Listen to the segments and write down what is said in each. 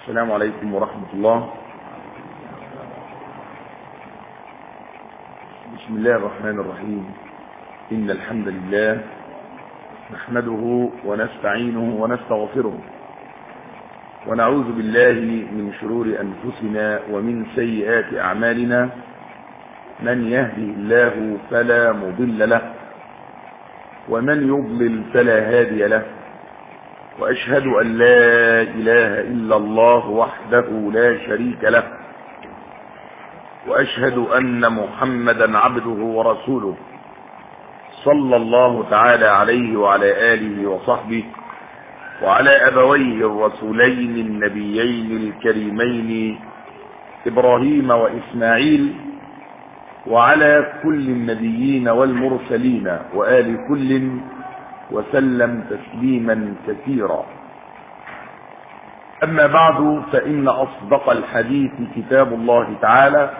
السلام عليكم ورحمة الله بسم الله الرحمن الرحيم إن الحمد لله نحمده ونستعينه ونستغفره ونعوذ بالله من شرور أنفسنا ومن سيئات أعمالنا من يهدي الله فلا مضل له ومن يضلل فلا هادي له وأشهد أن لا إله إلا الله وحده لا شريك له وأشهد أن محمدا عبده ورسوله صلى الله تعالى عليه وعلى آله وصحبه وعلى أبويه الرسولين النبيين الكريمين إبراهيم وإسماعيل وعلى كل النبيين والمرسلين وآل كل وسلم تسليما كثيرا أما بعد فإن أصدق الحديث كتاب الله تعالى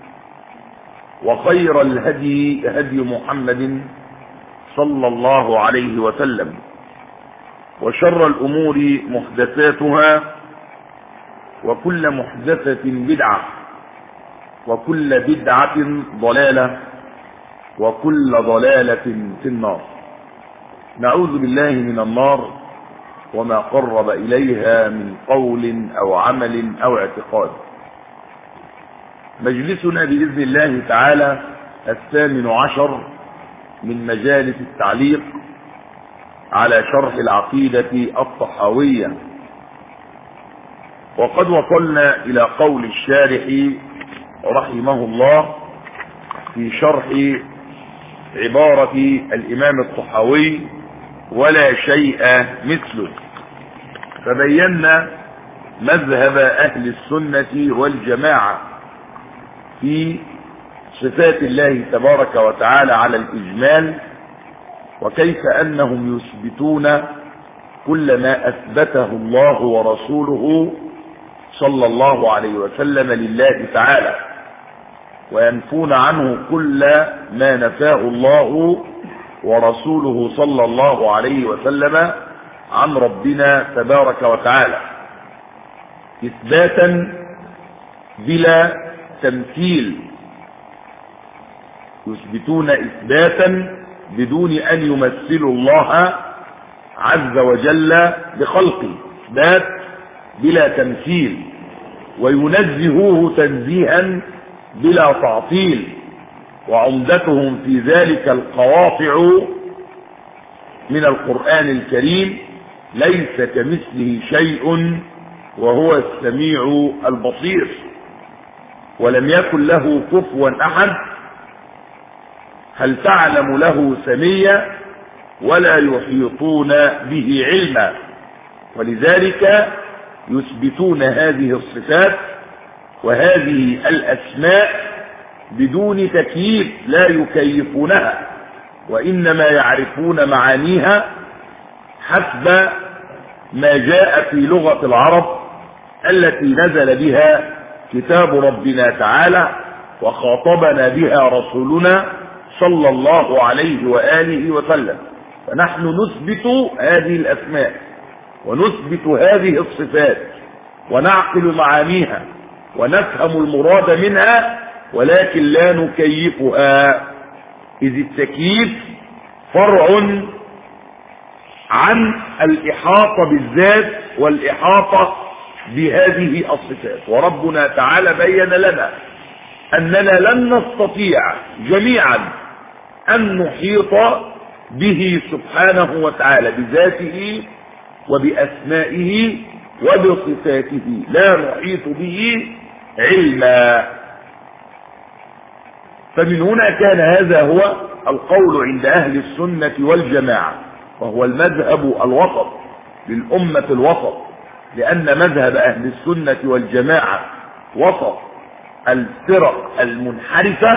وخير الهدي هدي محمد صلى الله عليه وسلم وشر الأمور محدثاتها وكل محدثة بدعة وكل بدعة ضلالة وكل ضلالة في النار نعوذ بالله من النار وما قرب إليها من قول أو عمل أو اعتقاد مجلسنا بإذن الله تعالى الثامن عشر من مجالس التعليق على شرح العقيدة الطحاوية وقد وصلنا إلى قول الشارح رحمه الله في شرح عبارة الإمام الطحاوي ولا شيء مثله فبينا مذهب أهل السنة والجماعة في صفات الله تبارك وتعالى على الإجمال وكيف أنهم يثبتون كل ما أثبته الله ورسوله صلى الله عليه وسلم لله تعالى وينفون عنه كل ما نفاه الله ورسوله صلى الله عليه وسلم عن ربنا تبارك وتعالى إثباتا بلا تمثيل يثبتون إثباتا بدون أن يمثلوا الله عز وجل بخلقه إثبات بلا تمثيل وينزهوه تنزيها بلا تعطيل وعمدتهم في ذلك القواطع من القرآن الكريم ليس كمثله شيء وهو السميع البصير ولم يكن له كفوا أحد هل تعلم له سميا ولا يحيطون به علما ولذلك يثبتون هذه الصفات وهذه الأسماء بدون تكييف لا يكيفونها وإنما يعرفون معانيها حسب ما جاء في لغة العرب التي نزل بها كتاب ربنا تعالى وخاطبنا بها رسولنا صلى الله عليه وآله وسلم فنحن نثبت هذه الأسماء ونثبت هذه الصفات ونعقل معانيها ونفهم المراد منها ولكن لا نكيفها إذ التكييف فرع عن الإحاطة بالذات والإحاطة بهذه الصفات وربنا تعالى بين لنا أننا لن نستطيع جميعا أن نحيط به سبحانه وتعالى بذاته وبأسمائه وبصفاته لا نحيط به علما فمن هنا كان هذا هو القول عند أهل السنة والجماعة وهو المذهب الوسط للأمة الوسط لأن مذهب أهل السنة والجماعة وسط الفرق المنحرفة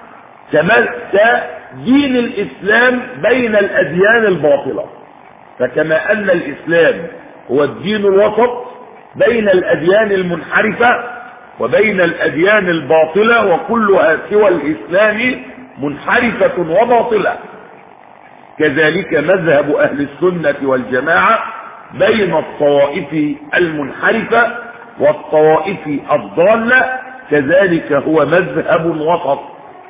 كدين الإسلام بين الأديان الباطلة فكما أن الإسلام هو الدين الوسط بين الأديان المنحرفة وبين الأديان الباطلة وكلها سوى الإسلام منحرفة وباطلة كذلك مذهب أهل السنة والجماعة بين الطوائف المنحرفة والطوائف الضالة كذلك هو مذهب وسط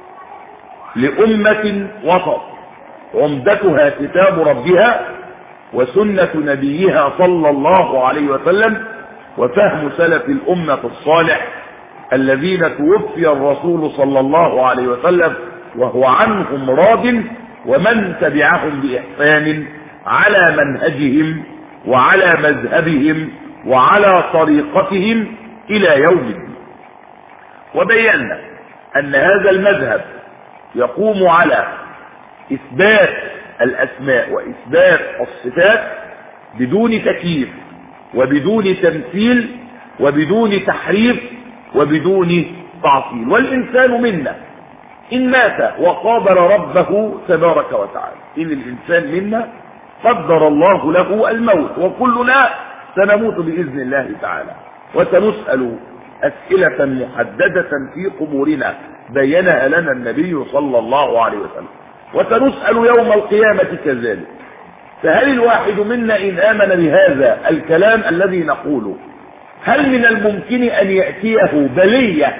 لأمة وسط عمدتها كتاب ربها وسنة نبيها صلى الله عليه وسلم وفهم سلف الأمة الصالح الذين توفي الرسول صلى الله عليه وسلم وهو عنهم راض ومن تبعهم بإحسان على منهجهم وعلى مذهبهم وعلى طريقتهم إلى يوم الدين وبينا أن هذا المذهب يقوم على إثبات الأسماء وإثبات الصفات بدون تكييف وبدون تمثيل وبدون تحريف وبدون تعطيل والإنسان منا إن مات وقابل ربه تبارك وتعالى إن الإنسان منا قدر الله له الموت وكلنا سنموت بإذن الله تعالى وسنسأل أسئلة محددة في قبورنا بينها لنا النبي صلى الله عليه وسلم وسنسأل يوم القيامة كذلك فهل الواحد منا إن آمن بهذا الكلام الذي نقوله هل من الممكن أن يأتيه بلية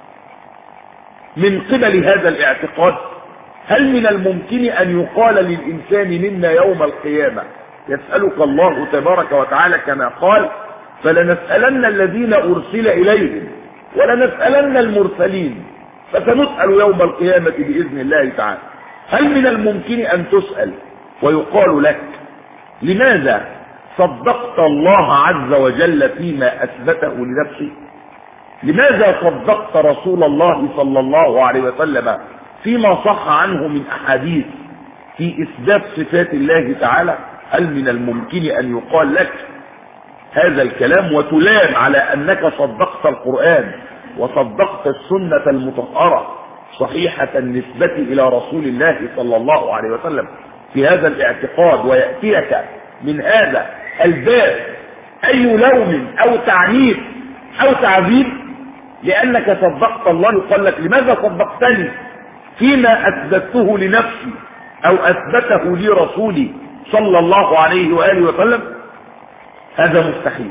من قبل هذا الاعتقاد هل من الممكن أن يقال للإنسان منا يوم القيامة يسألك الله تبارك وتعالى كما قال فلنسألن الذين أرسل إليهم ولنسألن المرسلين فسنسأل يوم القيامة بإذن الله تعالى هل من الممكن أن تسأل ويقال لك لماذا صدقت الله عز وجل فيما أثبته لنفسه لماذا صدقت رسول الله صلى الله عليه وسلم فيما صح عنه من أحاديث في إثبات صفات الله تعالى هل من الممكن أن يقال لك هذا الكلام وتلام على أنك صدقت القرآن وصدقت السنة المطهرة صحيحة النسبة إلى رسول الله صلى الله عليه وسلم في هذا الاعتقاد ويأتيك من هذا الباب أي لوم أو تعنيف أو تعذيب لأنك صدقت الله يقول لك لماذا صدقتني فيما أثبته لنفسي أو أثبته لي رسولي صلى الله عليه وآله وسلم هذا مستحيل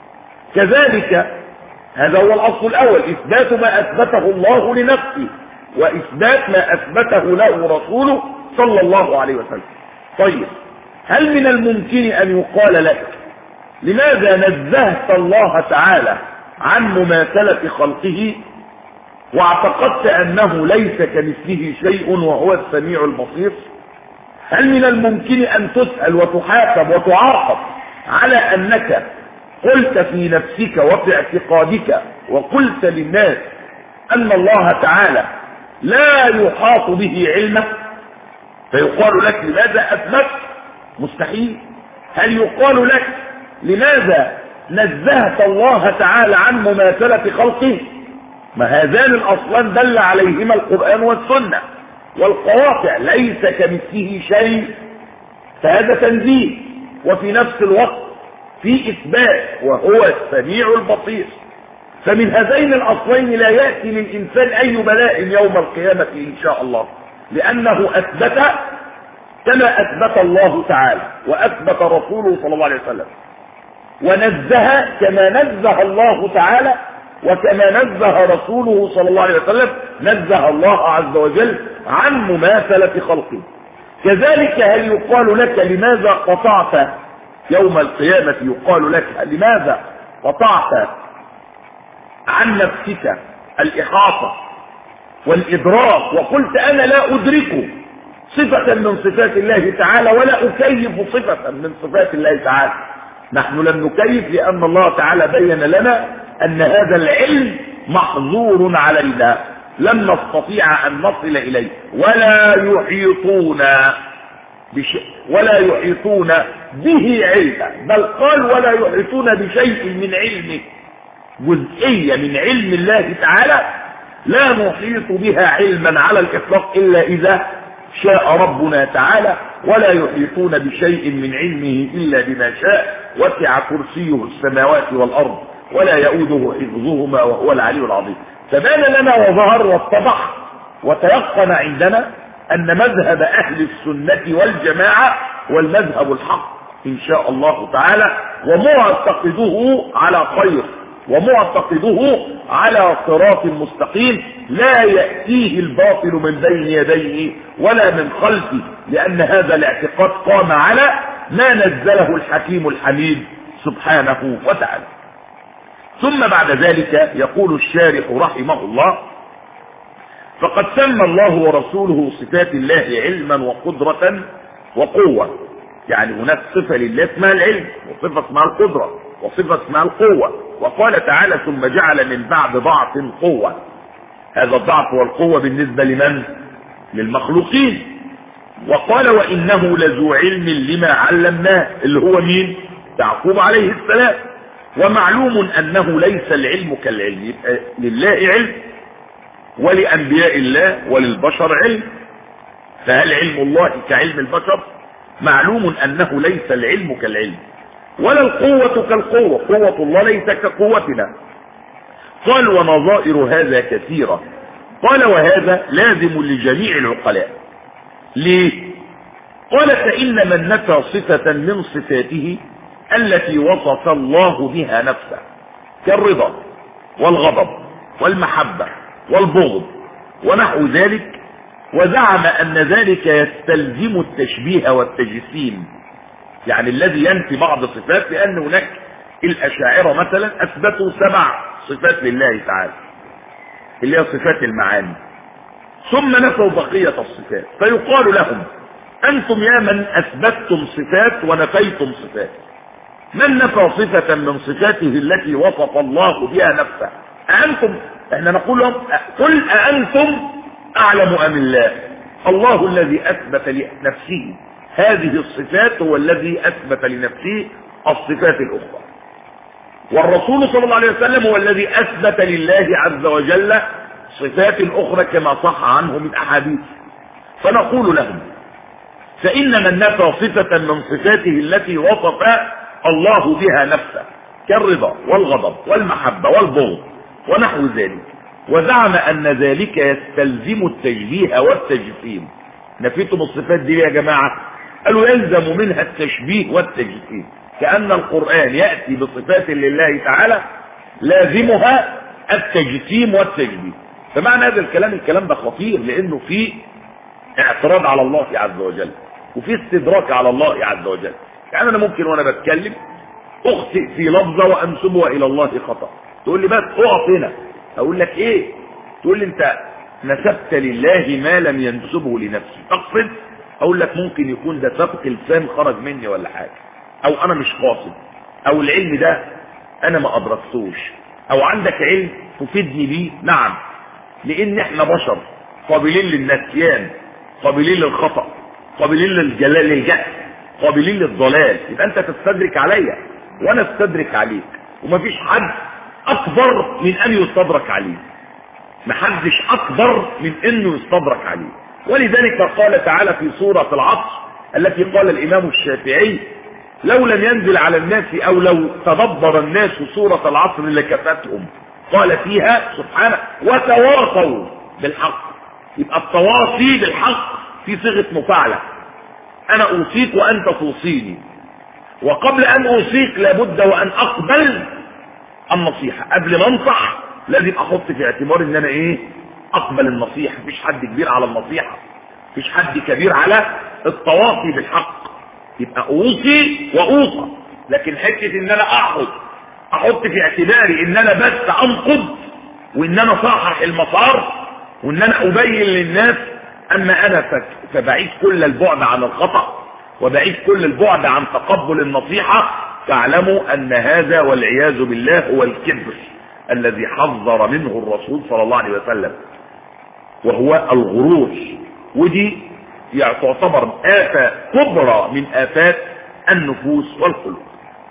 كذلك هذا هو الأصل الأول إثبات ما أثبته الله لنفسه وإثبات ما أثبته له رسوله صلى الله عليه وسلم طيب هل من الممكن أن يقال لك لماذا نزهت الله تعالى عن مماثلة خلقه واعتقدت أنه ليس كمثله شيء وهو السميع البصير هل من الممكن أن تسأل وتحاسب وتعاقب على أنك قلت في نفسك وفي اعتقادك وقلت للناس أن الله تعالى لا يحاط به علمه فيقال لك لماذا أثبت مستحيل هل يقال لك لماذا نزهت الله تعالى عن مماثلة خلقه ما هذان الأصلان دل عليهما القرآن والسنة والقواطع ليس كمثله شيء فهذا تنزيه وفي نفس الوقت في إثبات وهو السميع البصير فمن هذين الأصلين لا يأتي للإنسان أي بلاء يوم القيامة إن شاء الله لأنه أثبت كما أثبت الله تعالى وأثبت رسوله صلى الله عليه وسلم ونزه كما نزه الله تعالى وكما نزه رسوله صلى الله عليه وسلم نزه الله عز وجل عن مماثلة خلقه كذلك هل يقال لك لماذا قطعت يوم القيامة يقال لك لماذا قطعت عن نفسك الإحاطة والإدراك وقلت أنا لا أدركه صفة من صفات الله تعالى ولا أكيف صفة من صفات الله تعالى نحن لم نكيف لأن الله تعالى بين لنا أن هذا العلم محظور علينا لن نستطيع أن نصل إليه ولا يحيطون بشيء ولا يحيطون به علما بل قال ولا يحيطون بشيء من علمه جزئية من علم الله تعالى لا نحيط بها علما على الإطلاق إلا إذا شاء ربنا تعالى ولا يحيطون بشيء من علمه إلا بما شاء وسع كرسيه السماوات والأرض ولا يؤوده حفظهما وهو العلي العظيم فبان لنا وظهر واتضح وتيقن عندنا أن مذهب أهل السنة والجماعة هو المذهب الحق إن شاء الله تعالى ومعتقده على خير ومعتقده على صراط مستقيم لا يأتيه الباطل من بين يديه ولا من خلفه لأن هذا الاعتقاد قام على ما نزله الحكيم الحميد سبحانه وتعالى ثم بعد ذلك يقول الشارح رحمه الله فقد سمى الله ورسوله صفات الله علما وقدرة وقوة يعني هناك صفة لله اسمها العلم وصفة اسمها القدرة وصفة اسمها القوة وقال تعالى ثم جعل من بعد ضعف قوة هذا الضعف والقوة بالنسبة لمن للمخلوقين وقال وإنه لذو علم لما علمناه اللي هو مين يعقوب عليه السلام ومعلوم أنه ليس العلم كالعلم يبقى لله علم ولأنبياء الله وللبشر علم فهل علم الله كعلم البشر معلوم أنه ليس العلم كالعلم ولا القوة كالقوة قوة الله ليس كقوتنا قال ونظائر هذا كثيرة قال وهذا لازم لجميع العقلاء ليه قال فإن من نفى صفة من صفاته التي وصف الله بها نفسه كالرضا والغضب والمحبة والبغض ونحو ذلك وزعم أن ذلك يستلزم التشبيه والتجسيم يعني الذي ينفي بعض الصفات لأن هناك الأشاعرة مثلا أثبتوا سبع صفات لله تعالى اللي هي صفات المعاني ثم نفوا بقية الصفات فيقال لهم أنتم يا من أثبتتم صفات ونفيتم صفات من نفى صفة من صفاته التي وصف الله بها نفسه أأنتم احنا نقول لهم قل أأنتم أعلم أم الله الله الذي أثبت لنفسه هذه الصفات هو الذي أثبت لنفسه الصفات الأخرى والرسول صلى الله عليه وسلم هو الذي أثبت لله عز وجل صفات أخرى كما صح عنه من أحاديث فنقول لهم فإن من نفى صفة من صفاته التي وصف الله بها نفسه كالرضا والغضب والمحبة والبغض ونحو ذلك وزعم أن ذلك يستلزم التشبيه والتجسيم نفيتم الصفات دي يا جماعة قالوا يلزم منها التشبيه والتجسيم كأن القرآن يأتي بصفات لله تعالى لازمها التجسيم والتشبيه فمعنى هذا الكلام الكلام ده خطير لأنه فيه اعتراض على الله عز وجل وفي استدراك على الله عز وجل يعني أنا ممكن وأنا بتكلم أخطئ في لفظة وأنسبها إلى الله خطأ تقول لي بس اقف هنا أقول لك إيه تقول لي أنت نسبت لله ما لم ينسبه لنفسه تقصد أقول لك ممكن يكون ده سبق لسان خرج مني ولا حاجة أو أنا مش قاصد أو العلم ده أنا ما أدركتوش أو عندك علم تفيدني بيه نعم لأن إحنا بشر قابلين للنسيان قابلين للخطأ قابلين للجلال للجهل قابلين للضلال يبقى انت تستدرك عليا وانا استدرك عليك ومفيش حد اكبر من ان يستدرك عليه محدش اكبر من انه يستدرك عليه ولذلك قال تعالى في سورة العصر التي قال الامام الشافعي لو لم ينزل على الناس او لو تدبر الناس سورة العصر لكفتهم قال فيها سبحانه وتواصوا بالحق يبقى التواصي بالحق في صيغة مفاعلة انا اوصيك وانت توصيني وقبل ان اوصيك لابد وان اقبل النصيحة قبل ما انصح لازم احط في اعتبار ان انا ايه اقبل النصيحة مفيش حد كبير على النصيحة مفيش حد كبير على التواصي بالحق يبقى اوصي واوصى لكن حتة ان انا احط احط في اعتباري ان انا بس انقض وان انا صحح المسار وان انا ابين للناس اما انا فبعيد كل البعد عن الخطأ وبعيد كل البعد عن تقبل النصيحة فاعلموا ان هذا والعياذ بالله هو الكبر الذي حذر منه الرسول صلى الله عليه وسلم وهو الغرور ودي يعني تعتبر آفة كبرى من آفات النفوس والقلوب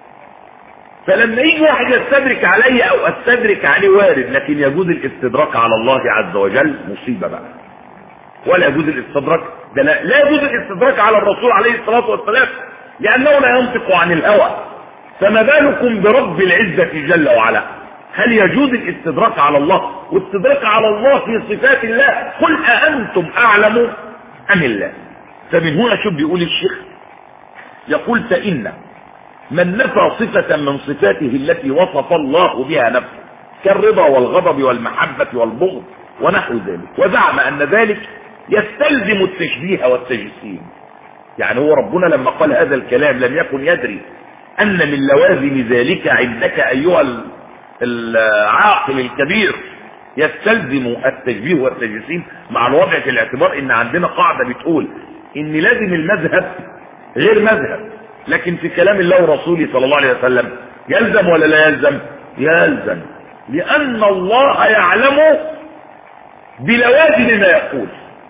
فلما يجي واحد يستدرك علي او استدرك عليه وارد لكن يجوز الاستدراك على الله عز وجل مصيبة بقى ولا يجوز الاستدراك ده لا, لا يجوز الاستدراك على الرسول عليه الصلاة والسلام لأنه لا ينطق عن الهوى فما بالكم برب العزة جل وعلا هل يجوز الاستدراك على الله والاستدراك على الله في صفات الله قل أأنتم أعلم أم الله فمن هنا شوف بيقول الشيخ يقول فإن من نفى صفة من صفاته التي وصف الله بها نفسه كالرضا والغضب والمحبة والبغض ونحو ذلك وزعم أن ذلك يستلزم التشبيه والتجسيم يعني هو ربنا لما قال هذا الكلام لم يكن يدري أن من لوازم ذلك عندك أيها العاقل الكبير يستلزم التشبيه والتجسيم مع الوضع في الاعتبار ان عندنا قاعدة بتقول ان لازم المذهب غير مذهب لكن في كلام الله ورسوله صلى الله عليه وسلم يلزم ولا لا يلزم يلزم لان الله يعلم بلوازم ما يقول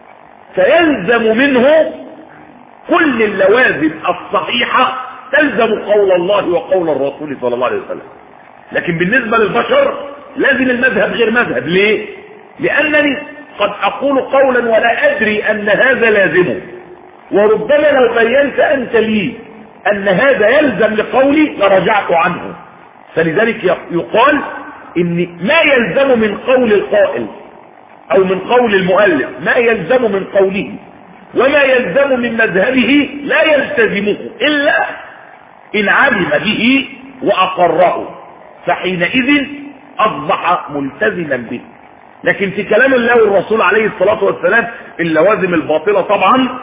فيلزم منه كل اللوازم الصحيحة تلزم قول الله وقول الرسول صلى الله عليه وسلم لكن بالنسبة للبشر لازم المذهب غير مذهب ليه لانني قد اقول قولا ولا ادري ان هذا لازمه وربما لو بينت انت لي ان هذا يلزم لقولي لرجعت عنه فلذلك يقال ان ما يلزم من قول القائل او من قول المؤلف ما يلزم من قوله وما يلزم من مذهبه لا يلتزمه الا ان علم به واقره فحينئذ اصبح ملتزما به لكن في كلام الله والرسول عليه الصلاة والسلام اللوازم الباطلة طبعا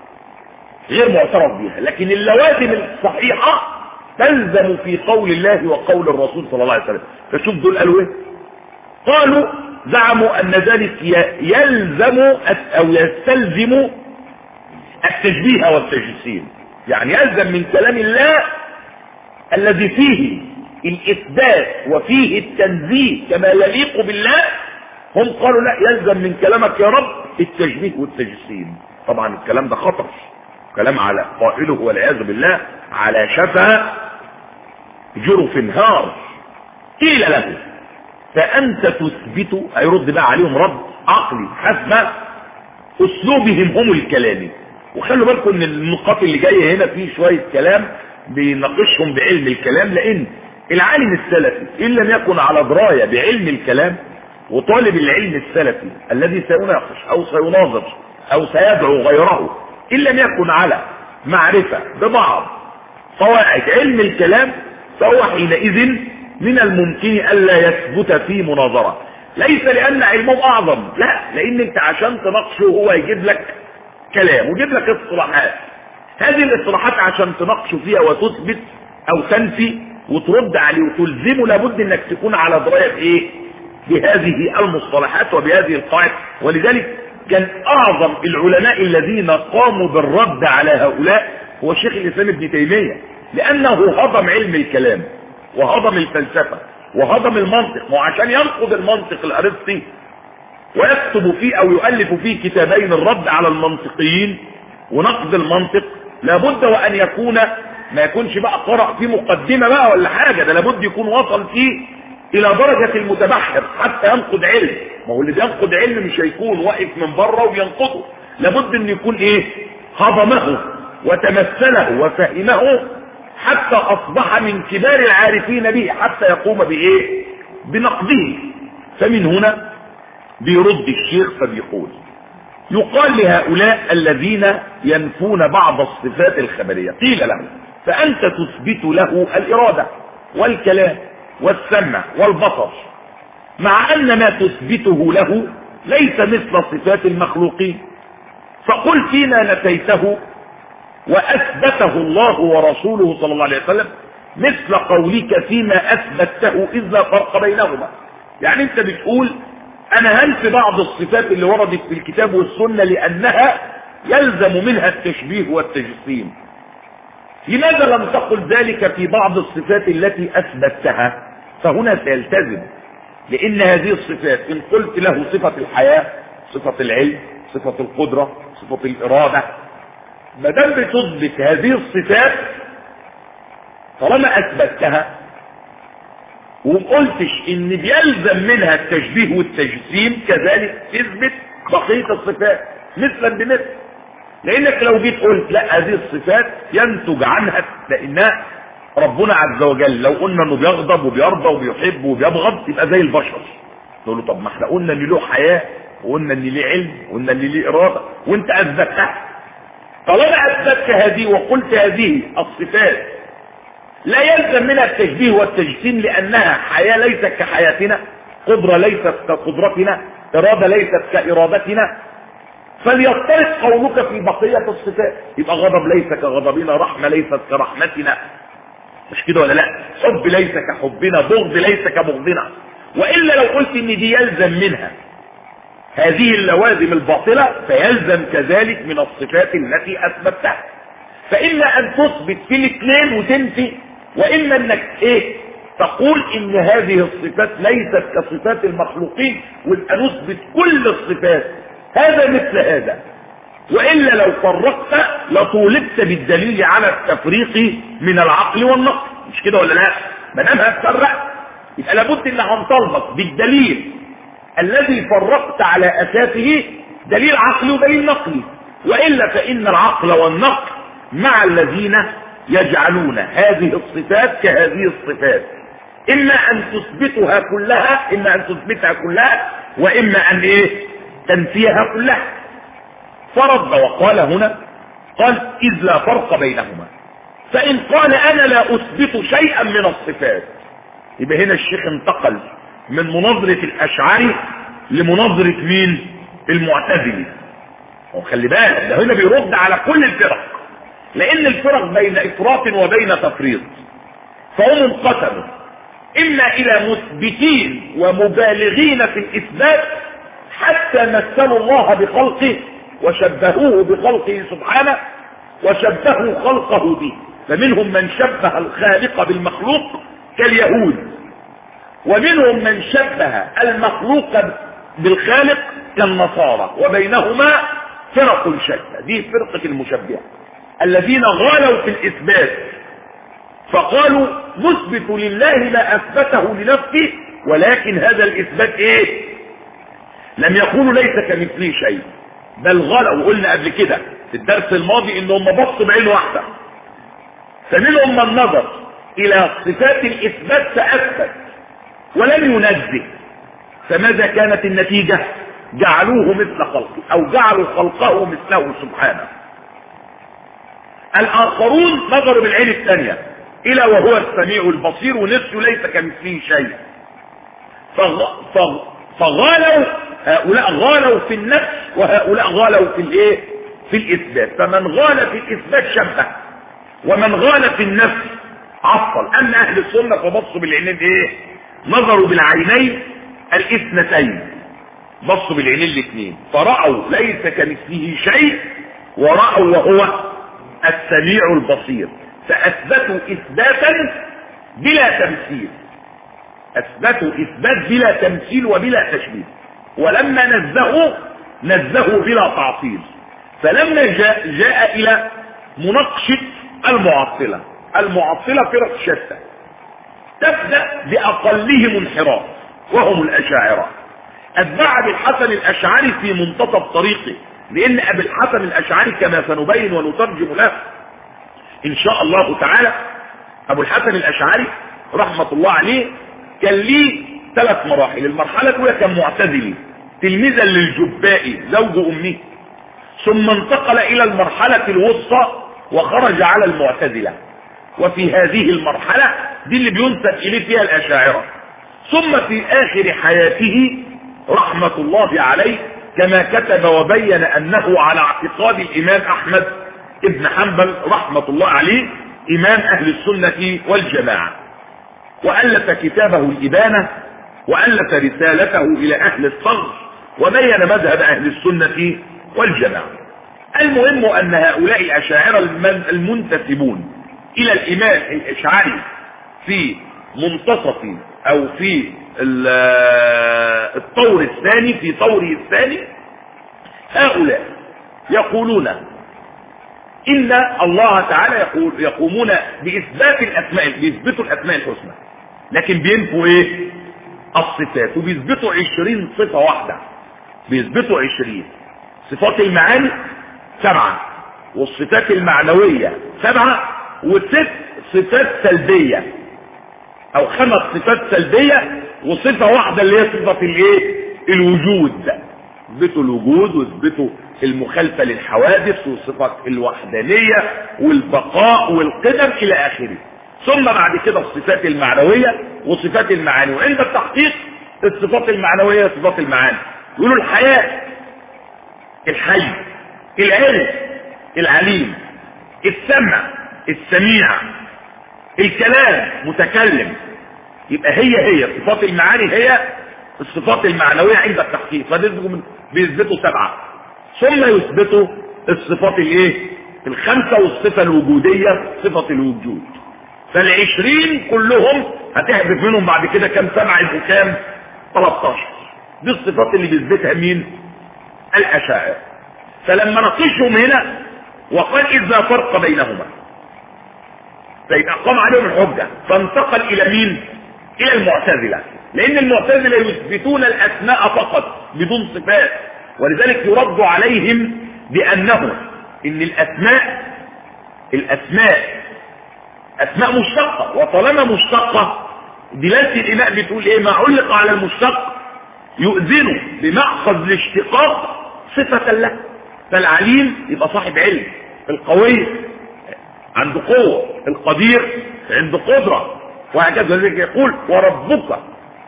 غير معترف بها لكن اللوازم الصحيحة تلزم في قول الله وقول الرسول صلى الله عليه وسلم فشوف دول قالوا ايه قالوا زعموا ان ذلك يلزم او يستلزم التشبيه والتجسيم يعني يلزم من كلام الله الذي فيه الاثبات وفيه التنزيه كما يليق بالله هم قالوا لا يلزم من كلامك يا رب التشبيه والتجسيم طبعا الكلام ده خطر كلام على قائله والعياذ بالله على شفا جرف نهار قيل له فانت تثبت هيرد بقى عليهم رد عقلي حسب اسلوبهم هم الكلامي وخلوا بالكم ان النقاط اللي جايه هنا فيه شويه كلام بيناقشهم بعلم الكلام لان العالم السلفي ان لم يكن على درايه بعلم الكلام وطالب العلم السلفي الذي سيناقش او سيناظر او سيدعو غيره ان لم يكن على معرفة ببعض قواعد علم الكلام فهو حينئذ من الممكن الا يثبت في مناظرة ليس لان علمه اعظم لا لان انت عشان تناقشه هو يجيب لك كلام ويجيب لك اصطلاحات هذه الاصطلاحات عشان تناقشه فيها وتثبت او تنفي وترد عليه وتلزمه لابد انك تكون على درايه بايه بهذه المصطلحات وبهذه القواعد ولذلك كان اعظم العلماء الذين قاموا بالرد على هؤلاء هو الشيخ الاسلام ابن تيميه لانه هضم علم الكلام وهضم الفلسفه وهضم المنطق وعشان ينقض المنطق الارسطي ويكتب فيه او يؤلف فيه كتابين الرد على المنطقيين ونقد المنطق لابد وان يكون ما يكونش بقى قرأ فيه مقدمة بقى ولا حاجة ده لابد يكون وصل فيه الى درجة المتبحر حتى ينقد علم ما هو اللي بينقد علم مش هيكون واقف من بره وبينقده لابد ان يكون ايه هضمه وتمثله وفهمه حتى اصبح من كبار العارفين به حتى يقوم بايه بنقده فمن هنا بيرد الشيخ فبيقول يقال لهؤلاء الذين ينفون بعض الصفات الخبرية قيل لهم فأنت تثبت له الإرادة والكلام والسمع والبصر مع أن ما تثبته له ليس مثل صفات المخلوقين فقل فيما نفيته وأثبته الله ورسوله صلى الله عليه وسلم مثل قولك فيما أثبته إذ لا فرق بينهما يعني أنت بتقول أنا هنفي بعض الصفات اللي وردت في الكتاب والسنة لأنها يلزم منها التشبيه والتجسيم لماذا لم تقل ذلك في بعض الصفات التي أثبتها فهنا سيلتزم لأن هذه الصفات إن قلت له صفة الحياة صفة العلم صفة القدرة صفة الإرادة ما دام بتثبت هذه الصفات طالما أثبتها وقلتش إن بيلزم منها التشبيه والتجسيم كذلك تثبت بقية الصفات مثلا بمثل لانك لو جيت قلت لا هذه الصفات ينتج عنها لانها ربنا عز وجل لو قلنا انه بيغضب وبيرضى وبيحب وبيبغض يبقى زي البشر تقول له طب ما احنا قلنا ان له حياه وقلنا ان ليه علم وقلنا ان ليه اراده وانت اثبتها طالما اثبتت هذه وقلت هذه الصفات لا يلزم منها التشبيه والتجسيم لأنها حياة ليست كحياتنا قدرة ليست كقدرتنا إرادة ليست كإرادتنا فليفترق قولك في بقية الصفات يبقى غضب ليس كغضبنا رحمة ليست كرحمتنا مش كده ولا لا حب ليس كحبنا بغض ليس كبغضنا وإلا لو قلت ان دي يلزم منها هذه اللوازم الباطلة فيلزم كذلك من الصفات التي أثبتها فإما أن تثبت في الاثنين وتنفي وإما أنك إيه تقول إن هذه الصفات ليست كصفات المخلوقين ويبقى نثبت كل الصفات هذا مثل هذا وإلا لو فرقت لطولبت بالدليل على التفريق من العقل والنقل مش كده ولا لا ما دام هتفرق يبقى لابد ان هنطالبك بالدليل الذي فرقت على اساسه دليل عقلي ودليل نقلي والا فان العقل والنقل مع الذين يجعلون هذه الصفات كهذه الصفات اما ان تثبتها كلها اما ان تثبتها كلها واما ان ايه تنفيها كلها فرد وقال هنا قال اذ لا فرق بينهما فان قال انا لا اثبت شيئا من الصفات يبقى هنا الشيخ انتقل من مناظرة الاشعري لمناظرة مين المعتزلي وخلي بالك ده هنا بيرد على كل الفرق لان الفرق بين افراط وبين تفريط فهم انقسموا اما الى مثبتين ومبالغين في الاثبات حتى مثلوا الله بخلقه وشبهوه بخلقه سبحانه وشبهوا خلقه به فمنهم من شبه الخالق بالمخلوق كاليهود ومنهم من شبه المخلوق بالخالق كالنصارى وبينهما فرق شتى دي فرقة المشبهة الذين غالوا في الإثبات فقالوا نثبت لله ما أثبته لنفسه ولكن هذا الإثبات إيه لم يقولوا ليس كمثله شيء بل غلوا وقلنا قبل كده في الدرس الماضي انهم بصوا بعين واحدة فمنهم من نظر الى صفات الاثبات فاثبت ولم ينزه فماذا كانت النتيجة جعلوه مثل خلقه او جعلوا خلقه مثله سبحانه الاخرون نظروا بالعين الثانية الى وهو السميع البصير ونسيوا ليس كمثله شيء فغ... فغ... فغالوا هؤلاء غالوا في النفس وهؤلاء غالوا في الايه في الاثبات فمن غال في الاثبات شبه ومن غال في النفس عطل اما اهل السنه فبصوا بالعينين ايه نظروا بالعينين الاثنتين بصوا بالعينين الاثنين فراوا ليس كمثله شيء وراوا وهو السميع البصير فاثبتوا اثباتا بلا تمثيل اثبتوا اثبات بلا تمثيل وبلا تشبيه ولما نزهوا نزهوا بلا تعطيل فلما جاء, جاء الى مناقشة المعطلة المعطلة فرق شتى تبدأ بأقلهم انحراف وهم الأشاعرة أتبع أبي الحسن الأشعري في منتصف طريقه لأن أبي الحسن الأشعري كما سنبين ونترجم له إن شاء الله تعالى أبو الحسن الأشعري رحمة الله عليه كان ليه ثلاث مراحل المرحلة الأولى كان معتزلي تلميذا للجبائي زوج أمه ثم انتقل إلى المرحلة الوسطى وخرج على المعتزلة وفي هذه المرحلة دي اللي بينسب إليه فيها الأشاعرة ثم في آخر حياته رحمة الله عليه كما كتب وبين أنه على اعتقاد الإمام أحمد ابن حنبل رحمة الله عليه إمام أهل السنة والجماعة وألف كتابه الإبانة وألف رسالته إلى أهل الصغر وبين مذهب أهل السنة والجماعة المهم أن هؤلاء الأشاعرة المنتسبون إلى الإمام الإشعري في منتصف أو في الطور الثاني في طوره الثاني هؤلاء يقولون إن الله تعالى يقول يقومون بإثبات الأسماء بيثبتوا الأسماء الحسنى لكن بينفوا إيه الصفات وبيثبتوا عشرين صفة واحدة بيثبتوا عشرين صفات المعاني سبعة والصفات المعنوية سبعة وست صفات سلبية او خمس صفات سلبية وصفة واحدة اللي هي صفة الايه الوجود اثبتوا الوجود واثبتوا المخالفة للحوادث وصفة الوحدانية والبقاء والقدم الى اخره ثم بعد كده الصفات المعنوية وصفات المعاني وعند التحقيق الصفات المعنوية صفات المعاني يقولوا الحياة الحي العلم العليم السمع السميع الكلام متكلم يبقى هي هي صفات المعاني هي الصفات المعنوية عند التحقيق فبيثبتوا سبعة ثم يثبتوا الصفات الايه الخمسة والصفة الوجودية صفة الوجود فالعشرين كلهم هتحذف منهم بعد كده كم سبعة يبقوا كام 13 دي الصفات اللي بيثبتها مين الاشاعره فلما ناقشهم هنا وقال اذ لا فرق بينهما فيبقى قام عليهم الحجه فانتقل الى مين الى المعتزله لان المعتزله يثبتون الاسماء فقط بدون صفات ولذلك يرد عليهم بانه ان الاسماء الاسماء اسماء مشتقه وطالما مشتقه دلالة الإماء بتقول إيه ما علق على المشتق يؤذنه بمأخذ الاشتقاق صفة له فالعليم يبقى صاحب علم القوي عنده قوة القدير عنده قدرة وهكذا ذلك يقول وربك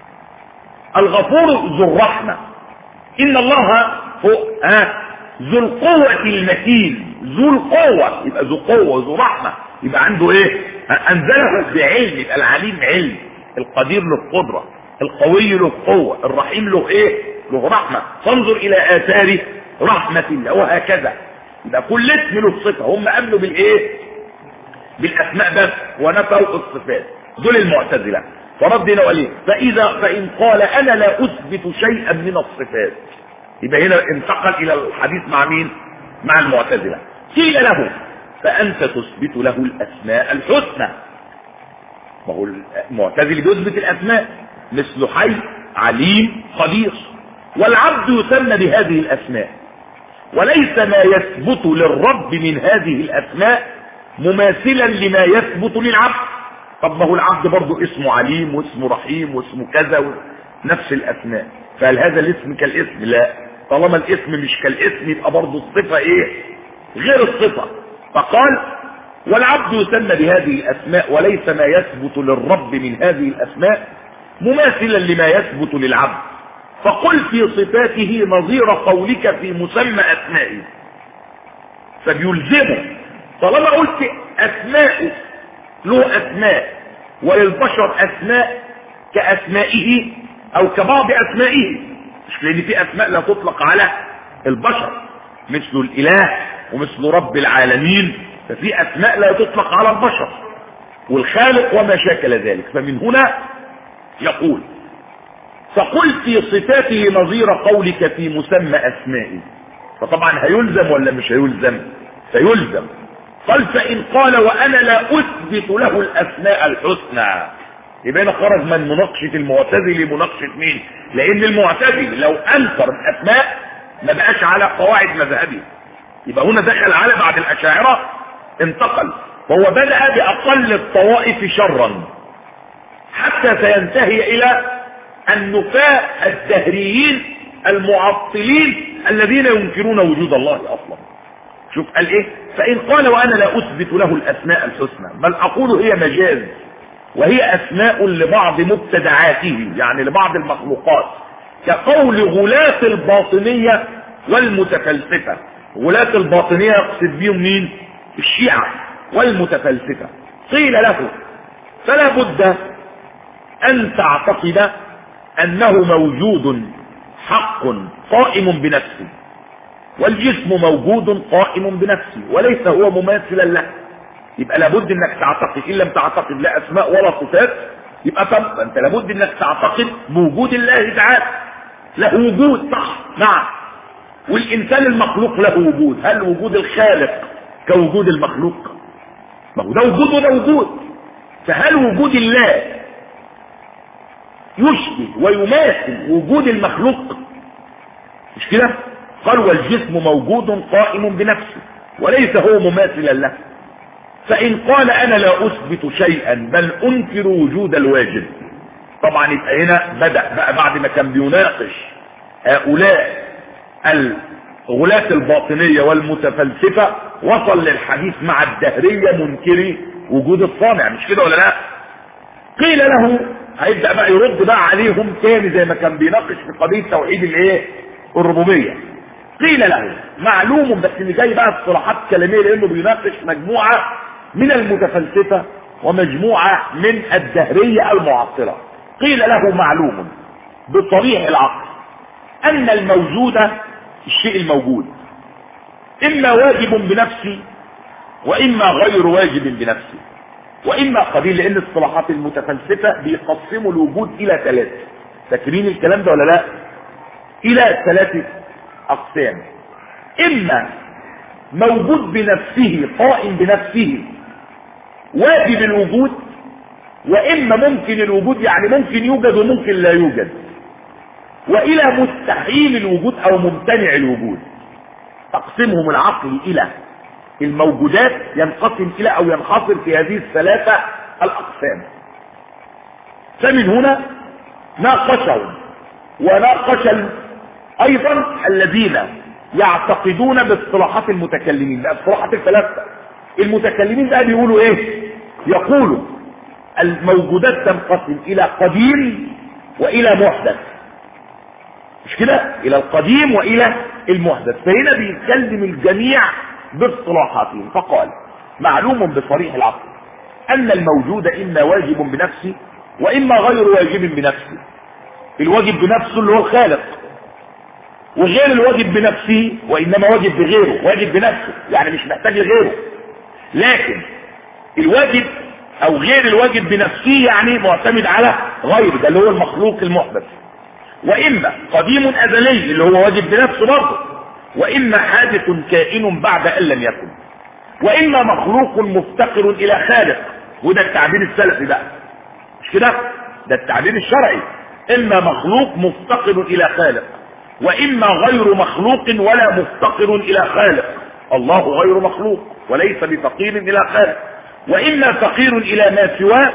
الغفور ذو الرحمة إن الله هو ها ذو القوة المتين ذو القوة يبقى ذو قوة ذو رحمة يبقى عنده ايه انزله بعلم يبقى العليم علم القدير له قدرة القوي له قوة الرحيم له ايه له رحمة فانظر الى اثار رحمة الله وهكذا يبقى كل اسم له صفة هم قبلوا بالايه بالاسماء بس ونفوا الصفات دول المعتزلة فردنا وليه فاذا فان قال انا لا اثبت شيئا من الصفات يبقى هنا انتقل الى الحديث مع مين مع المعتزلة قيل له فانت تثبت له الاسماء الحسنى ما هو المعتزل بيثبت الاسماء مثل حي عليم قدير والعبد يسمى بهذه الاسماء وليس ما يثبت للرب من هذه الاسماء مماثلا لما يثبت للعبد طب ما هو العبد برضه اسمه عليم واسمه رحيم واسمه كذا و... نفس الاسماء فهل هذا الاسم كالاسم لا طالما الاسم مش كالاسم يبقى برضه الصفه ايه غير الصفه فقال والعبد يسمى بهذه الاسماء وليس ما يثبت للرب من هذه الاسماء مماثلا لما يثبت للعبد فقل في صفاته نظير قولك في مسمى اسمائه فبيلزمه طالما قلت اسماء له اسماء وللبشر اسماء كاسمائه او كبعض اسمائه مش لان في اسماء لا تطلق على البشر مثل الاله ومثل رب العالمين ففي اسماء لا تطلق على البشر والخالق وما شاكل ذلك فمن هنا يقول فقل في صفاته نظير قولك في مسمى اسمائه فطبعا هيلزم ولا مش هيلزم فيلزم قال فان قال وانا لا اثبت له الاسماء الحسنى يبقى هنا خرج من مناقشه المعتزل لمناقشه مين لان المعتزل لو انكر الاسماء ما بقاش على قواعد مذهبه يبقى هنا دخل على بعد الاشاعره انتقل وهو بدأ بأقل الطوائف شرا حتى سينتهي إلى النفاة الدهريين المعطلين الذين ينكرون وجود الله أصلا شوف قال إيه فإن قال وأنا لا أثبت له الأسماء الحسنى بل أقول هي مجاز وهي أسماء لبعض مبتدعاته يعني لبعض المخلوقات كقول غلاة الباطنية والمتفلسفة غلاة الباطنية يقصد بهم مين الشيعة والمتفلسفة قيل له فلا بد أن تعتقد أنه موجود حق قائم بنفسه والجسم موجود قائم بنفسه وليس هو مماثلا له يبقى لابد انك تعتقد ان لم تعتقد لا اسماء ولا صفات يبقى طب انت لابد انك تعتقد بوجود الله تعالى له وجود صح نعم والانسان المخلوق له وجود هل وجود الخالق كوجود المخلوق ما هو ده وجود وده وجود فهل وجود الله يشبه ويماثل وجود المخلوق مش كده قال والجسم موجود قائم بنفسه وليس هو مماثلا له فإن قال أنا لا أثبت شيئا بل أنكر وجود الواجب طبعا يبقى هنا بدأ بقى بعد ما كان بيناقش هؤلاء الغلاة الباطنية والمتفلسفة وصل للحديث مع الدهرية منكري وجود الصانع مش كده ولا لا قيل له هيبدا بقى يرد بقى عليهم تاني زي ما كان بيناقش في قضيه توحيد الايه الربوبيه قيل له معلوم بس اللي جاي بقى اصطلاحات كلاميه لانه بيناقش مجموعه من المتفلسفه ومجموعه من الدهريه المعطله قيل له معلوم بصريح العقل ان الموجود الشيء الموجود اما واجب بنفسه واما غير واجب بنفسه واما قليل لان اصطلاحات المتفلسفه بيقسموا الوجود الى ثلاثه فاكرين الكلام ده ولا لا الى ثلاثه اقسام اما موجود بنفسه قائم بنفسه واجب الوجود واما ممكن الوجود يعني ممكن يوجد وممكن لا يوجد والى مستحيل الوجود او ممتنع الوجود تقسمهم العقل الى الموجودات ينقسم الى او ينحصر في هذه الثلاثة الاقسام فمن هنا ناقشهم وناقش ايضا الذين يعتقدون باصطلاحات المتكلمين اصطلاحات الثلاثة المتكلمين بقى بيقولوا ايه يقولوا الموجودات تنقسم الى قديم والى محدث مش كده الى القديم والى المحدث فهنا بيتكلم الجميع باصطلاحاتهم فقال معلوم بصريح العقل ان الموجود اما واجب بنفسه واما غير واجب بنفسه الواجب بنفسه اللي هو الخالق وغير الواجب بنفسه وانما واجب بغيره واجب بنفسه يعني مش محتاج لغيره لكن الواجب او غير الواجب بنفسه يعني معتمد على غيره ده اللي هو المخلوق المحدث واما قديم ازلي اللي هو واجب بنفسه برضه واما حادث كائن بعد ان لم يكن واما مخلوق مفتقر الى خالق وده التعبير السلفي بقى مش كده ده التعبير الشرعي اما مخلوق مفتقر الى خالق واما غير مخلوق ولا مفتقر الى خالق الله غير مخلوق وليس بفقير الى خالق واما فقير الى ما سواه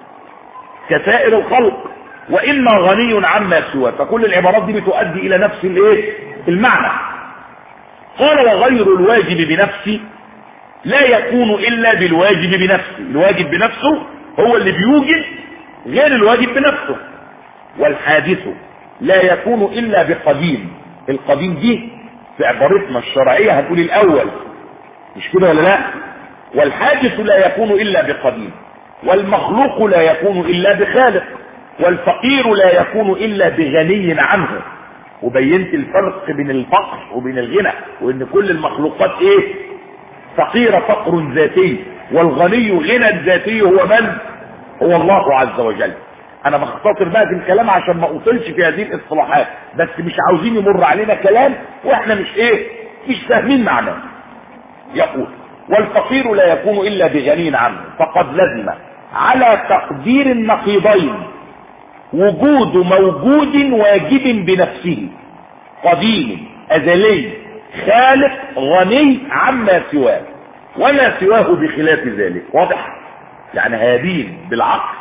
كسائر الخلق واما غني عما سواه فكل العبارات دي بتؤدي الى نفس الايه المعنى قال وغير الواجب بنفسه لا يكون الا بالواجب بنفسه الواجب بنفسه هو اللي بيوجد غير الواجب بنفسه والحادث لا يكون الا بقديم القديم دي في عبارتنا الشرعية هتقول الاول مش كده ولا لا والحادث لا يكون الا بقديم والمخلوق لا يكون الا بخالق والفقير لا يكون الا بغني عنه وبينت الفرق بين الفقر وبين الغنى وان كل المخلوقات ايه فقيرة فقر ذاتي والغني غنى ذاتي هو من هو الله عز وجل انا بختصر بقى في الكلام عشان ما اطلش في هذه الاصطلاحات بس مش عاوزين يمر علينا كلام واحنا مش ايه مش فاهمين معناه يقول والفقير لا يكون الا بغني عنه فقد لزم على تقدير النقيضين وجود موجود واجب بنفسه قديم ازلي خالق غني عما سواه وما سواه بخلاف ذلك واضح يعني هابين بالعقل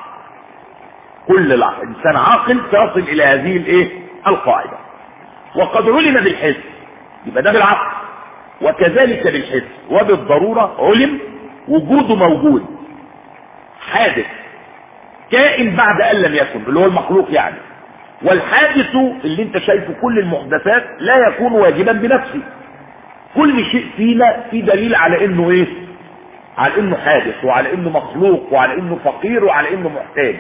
كل انسان عاقل تصل الى هذه الايه القاعده وقد علم بالحس يبقى ده بالعقل وكذلك بالحس وبالضروره علم وجوده موجود حادث كائن بعد ان لم يكن اللي هو المخلوق يعني والحادث اللي انت شايفه كل المحدثات لا يكون واجبا بنفسه كل شيء فينا في دليل على انه ايه على انه حادث وعلى انه مخلوق وعلى انه فقير وعلى انه محتاج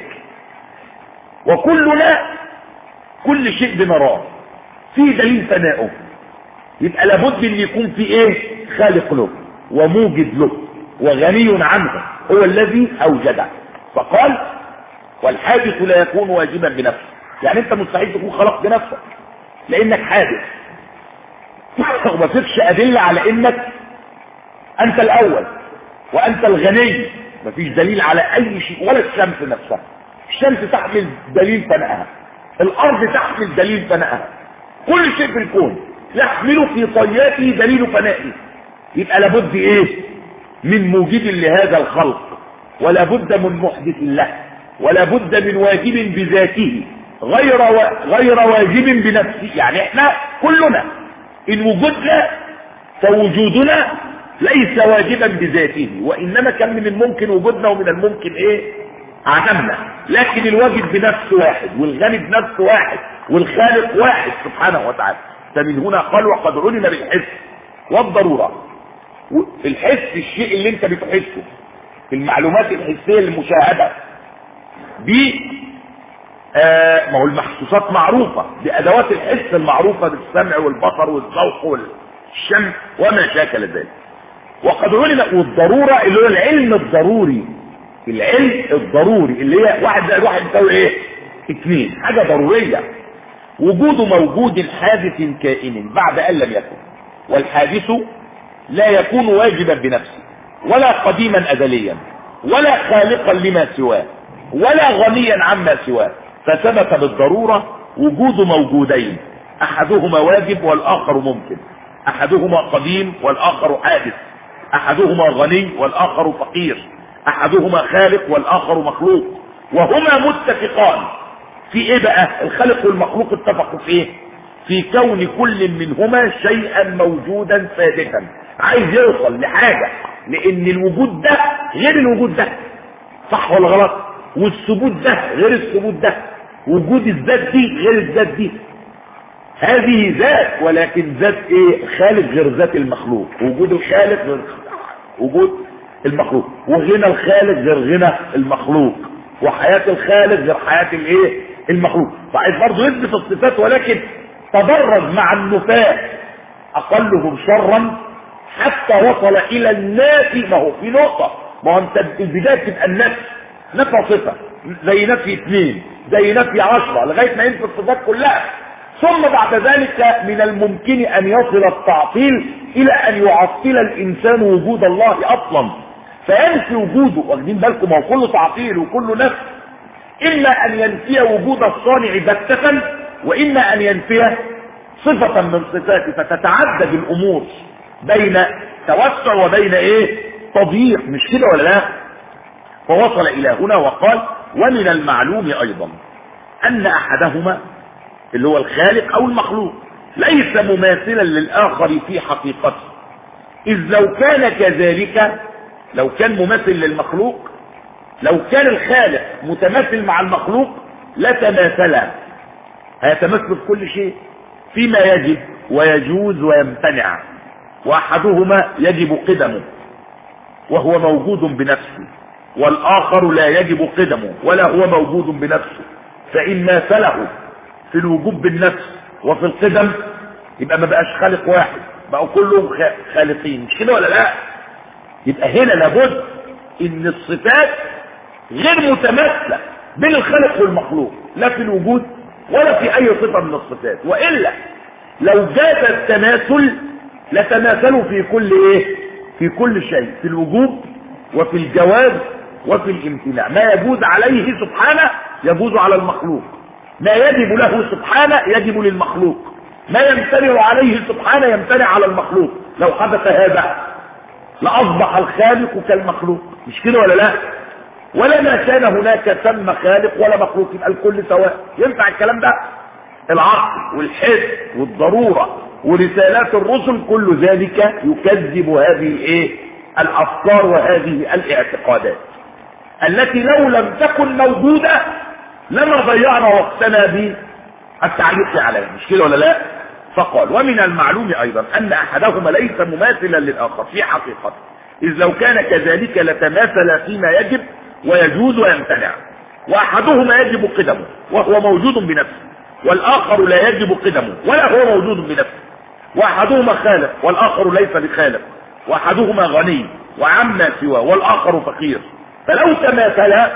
وكلنا كل شيء بنراه في دليل فنائه يبقى لابد ان يكون في ايه خالق له وموجد له وغني عنه هو الذي اوجده فقال والحادث لا يكون واجبا بنفسه يعني انت مستحيل تكون خلق بنفسك لانك حادث وما فيكش ادله على انك انت الاول وانت الغني مفيش دليل على اي شيء ولا الشمس نفسها الشمس تحمل دليل فنائها الارض تحمل دليل فنائها كل شيء في الكون يحمل في طياته دليل فنائه يبقى لابد ايه من موجد لهذا الخلق ولا بد من محدث له ولا بد من واجب بذاته غير و... غير واجب بنفسه يعني احنا كلنا ان وجدنا فوجودنا ليس واجبا بذاته وانما كان من الممكن وجودنا ومن الممكن ايه عدمنا لكن الواجب بنفس واحد والغني بنفس واحد والخالق واحد سبحانه وتعالى فمن هنا قال وقد علم بالحس والضرورة الحس الشيء اللي انت بتحسه المعلومات الحسية المشاهدة دي آه ما هو المحسوسات معروفة بأدوات الحس المعروفة بالسمع والبصر والذوق والشم وما شاكل ذلك وقد علم والضرورة اللي هو العلم الضروري العلم الضروري اللي هي واحد زائد واحد يساوي ايه اثنين حاجة ضرورية وجود موجود حادث كائن بعد ان لم يكن والحادث لا يكون واجبا بنفسه ولا قديما ازليا ولا خالقا لما سواه ولا غنيا عما سواه فثبت بالضرورة وجود موجودين احدهما واجب والاخر ممكن احدهما قديم والاخر حادث احدهما غني والاخر فقير احدهما خالق والاخر مخلوق وهما متفقان في ايه بقى الخالق والمخلوق اتفقوا في ايه في كون كل منهما شيئا موجودا ثابتا عايز يوصل لحاجة لان الوجود ده غير الوجود ده صح ولا غلط والثبوت ده غير الثبوت ده وجود الذات دي غير الذات دي هذه ذات ولكن ذات ايه خالق غير ذات المخلوق وجود الخالق غير وجود المخلوق وغنى الخالق غير غنى المخلوق وحياة الخالق غير حياة الايه المخلوق فعايز برضه يثبت الصفات ولكن تدرج مع النفاة اقلهم شرا حتى وصل الى الناس ما هو في نقطة ما هو انت البداية تبقى النفس نفى صفة زي نفي اثنين زي نفي عشرة لغاية ما ينفي الصفات كلها ثم بعد ذلك من الممكن ان يصل التعطيل الى ان يعطل الانسان وجود الله اصلا فينفي وجوده واخدين بالكم هو كله تعطيل وكله نفي اما ان ينفي وجود الصانع بتة واما ان ينفي صفة من صفاته فتتعدد الامور بين توسع وبين ايه تضييق مش كده ولا لا فوصل الى هنا وقال ومن المعلوم ايضا ان احدهما اللي هو الخالق او المخلوق ليس مماثلا للاخر في حقيقته اذ لو كان كذلك لو كان مماثل للمخلوق لو كان الخالق متماثل مع المخلوق لتماثلا هيتمثل في كل شيء فيما يجب ويجوز ويمتنع واحدهما يجب قدمه وهو موجود بنفسه والاخر لا يجب قدمه ولا هو موجود بنفسه فان ماثله في الوجوب بالنفس وفي القدم يبقى ما بقاش خالق واحد بقوا كلهم خالقين مش كده ولا لا يبقى هنا لابد ان الصفات غير متماثله بين الخالق والمخلوق لا في الوجود ولا في اي صفه من الصفات والا لو جاز التماثل لتماثلوا في كل ايه في كل شيء في الوجوب وفي الجواز وفي الامتناع ما يجوز عليه سبحانه يجوز على المخلوق ما يجب له سبحانه يجب للمخلوق ما يمتنع عليه سبحانه يمتنع على المخلوق لو حدث هذا لأصبح الخالق كالمخلوق مش كده ولا لا ولا ما كان هناك ثم خالق ولا مخلوق يبقى الكل سواء ينفع الكلام ده العقل والحس والضرورة ورسالات الرسل كل ذلك يكذب هذه الايه الافكار وهذه الاعتقادات التي لو لم تكن موجودة لما ضيعنا وقتنا بالتعليق عليها مش كده ولا لا فقال ومن المعلوم ايضا ان احدهما ليس مماثلا للاخر في حقيقته اذ لو كان كذلك لتماثل فيما يجب ويجوز ويمتنع واحدهما يجب قدمه وهو موجود بنفسه والاخر لا يجب قدمه ولا هو موجود بنفسه واحدهما خالق والاخر ليس بخالق واحدهما غني وعما سواه والاخر فقير فلو تماثلا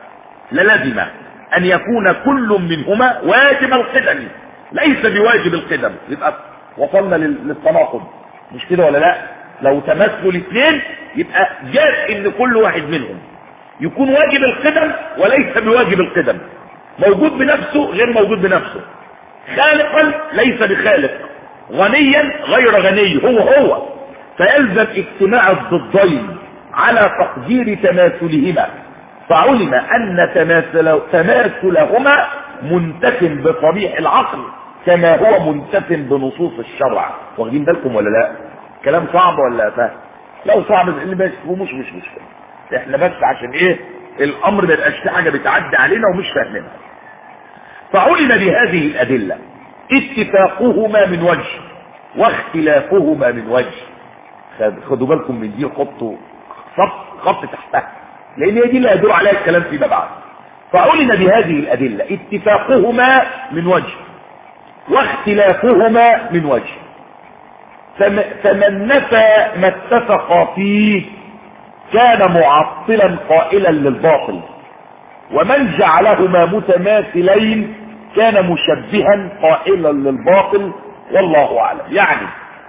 للزم ان يكون كل منهما واجب القدم ليس بواجب القدم يبقى وصلنا للتناقض مش كده ولا لا لو تمثلوا الاثنين يبقى جاز ان كل واحد منهم يكون واجب القدم وليس بواجب القدم موجود بنفسه غير موجود بنفسه خالقا ليس بخالق غنيا غير غني هو هو فيلزم اجتماع الضدين على تقدير تماثلهما فعلم ان تماثل تماثلهما منتفن بطبيعة العقل كما هو منتفن بنصوص الشرع واخدين بالكم ولا لا كلام صعب ولا فاهم لو صعب اللي ما يفهموش مش مشكله احنا بس عشان ايه الامر ما يبقاش في حاجه بتعدي علينا ومش فاهمينها فعلم بهذه الادله اتفاقهما من وجه واختلافهما من وجه خدوا بالكم من دي خطوا خط خط تحتها لان هي دي اللي هيدور عليها الكلام فيما بعد فعلم بهذه الادله اتفاقهما من وجه واختلافهما من وجه فمن نفى ما اتفق فيه كان معطلا قائلا للباطل ومن جعلهما متماثلين كان مشبها قائلا للباطل والله اعلم يعني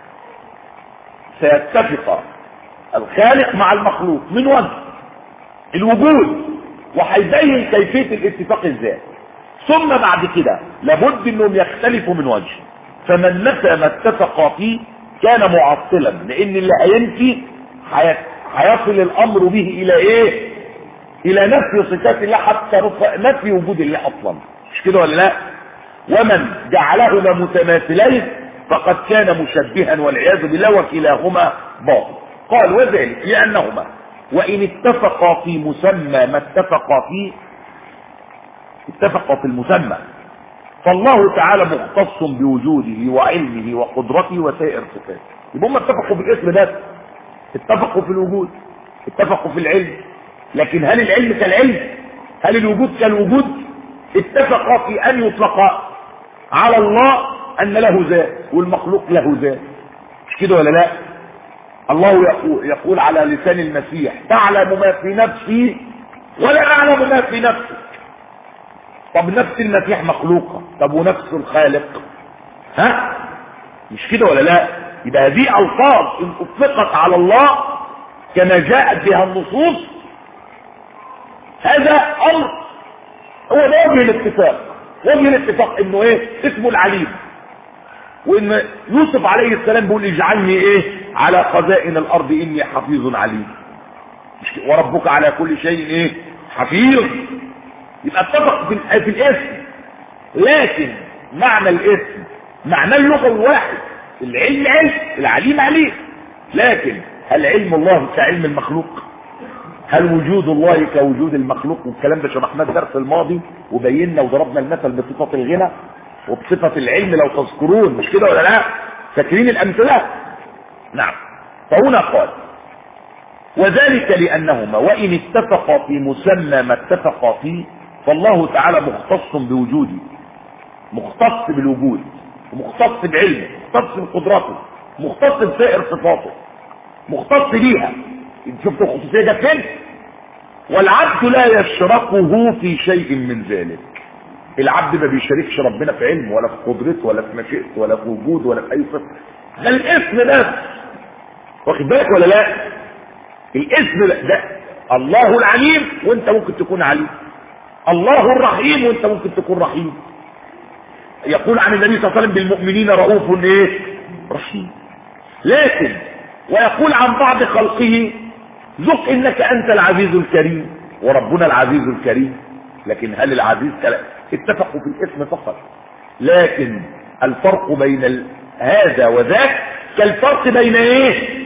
سيتفق الخالق مع المخلوق من وجه الوجود وهيبين كيفيه الاتفاق ازاي ثم بعد كده لابد انهم يختلفوا من وجه فمن نفى ما اتفق فيه كان معطلا لان اللي هينفي هيصل الامر به الى ايه الى نفي صفات الله حتى نفي وجود الله اصلا مش كده ولا لا ومن جعلهما متماثلين فقد كان مشبها والعياذ بالله وكلاهما باطل قال وذلك لانهما وان اتفقا في مسمى ما اتفقا فيه اتفقا في المسمى فالله تعالى مختص بوجوده وعلمه وقدرته وسائر صفاته يبقى هم اتفقوا في الاسم بس اتفقوا في الوجود اتفقوا في العلم لكن هل العلم كالعلم هل الوجود كالوجود اتفقا في ان يطلق على الله ان له ذات والمخلوق له ذات مش كده ولا لا الله يقول على لسان المسيح تعلم ما في نفسي ولا اعلم ما في نفسك طب نفس المسيح مخلوقة طب ونفس الخالق ها مش كده ولا لا يبقى هذه الفاظ ان اطلقت على الله كما جاءت بها النصوص هذا امر هو ده وجه الاتفاق وجه الاتفاق انه ايه اسمه العليم وان يوسف عليه السلام بيقول اجعلني ايه على خزائن الارض اني حفيظ عليم وربك على كل شيء ايه حفيظ يبقى اتفق في, في الاسم لكن معنى الاسم معنى اللغة الواحد العلم علم العليم عليم لكن هل علم الله كعلم المخلوق هل وجود الله كوجود المخلوق والكلام ده شرحناه الدرس الماضي وبينا وضربنا المثل بصفة الغنى وبصفة العلم لو تذكرون مش كده ولا لا فاكرين الامثلة نعم فهنا قال وذلك لانهما وان اتفقا في مسمى ما اتفقا فيه فالله تعالى مختص بوجوده مختص بالوجود ومختص بعلمه مختص بقدرته مختص بسائر صفاته مختص بيها شفتوا الخصوصيه جت فين والعبد لا يشركه في شيء من ذلك العبد ما بيشاركش ربنا في علمه ولا في قدرته ولا في مشيئته ولا في وجوده ولا في اي صفه ده الاسم بس واخد بالك ولا لا الاسم ده, ده الله العليم وانت ممكن تكون عليم الله الرحيم وانت ممكن تكون رحيم يقول عن النبي صلى الله عليه وسلم بالمؤمنين رؤوف ايه رحيم لكن ويقول عن بعض خلقه ذق انك انت العزيز الكريم وربنا العزيز الكريم لكن هل العزيز كلا اتفقوا في الاسم فقط لكن الفرق بين ال... هذا وذاك كالفرق بين ايه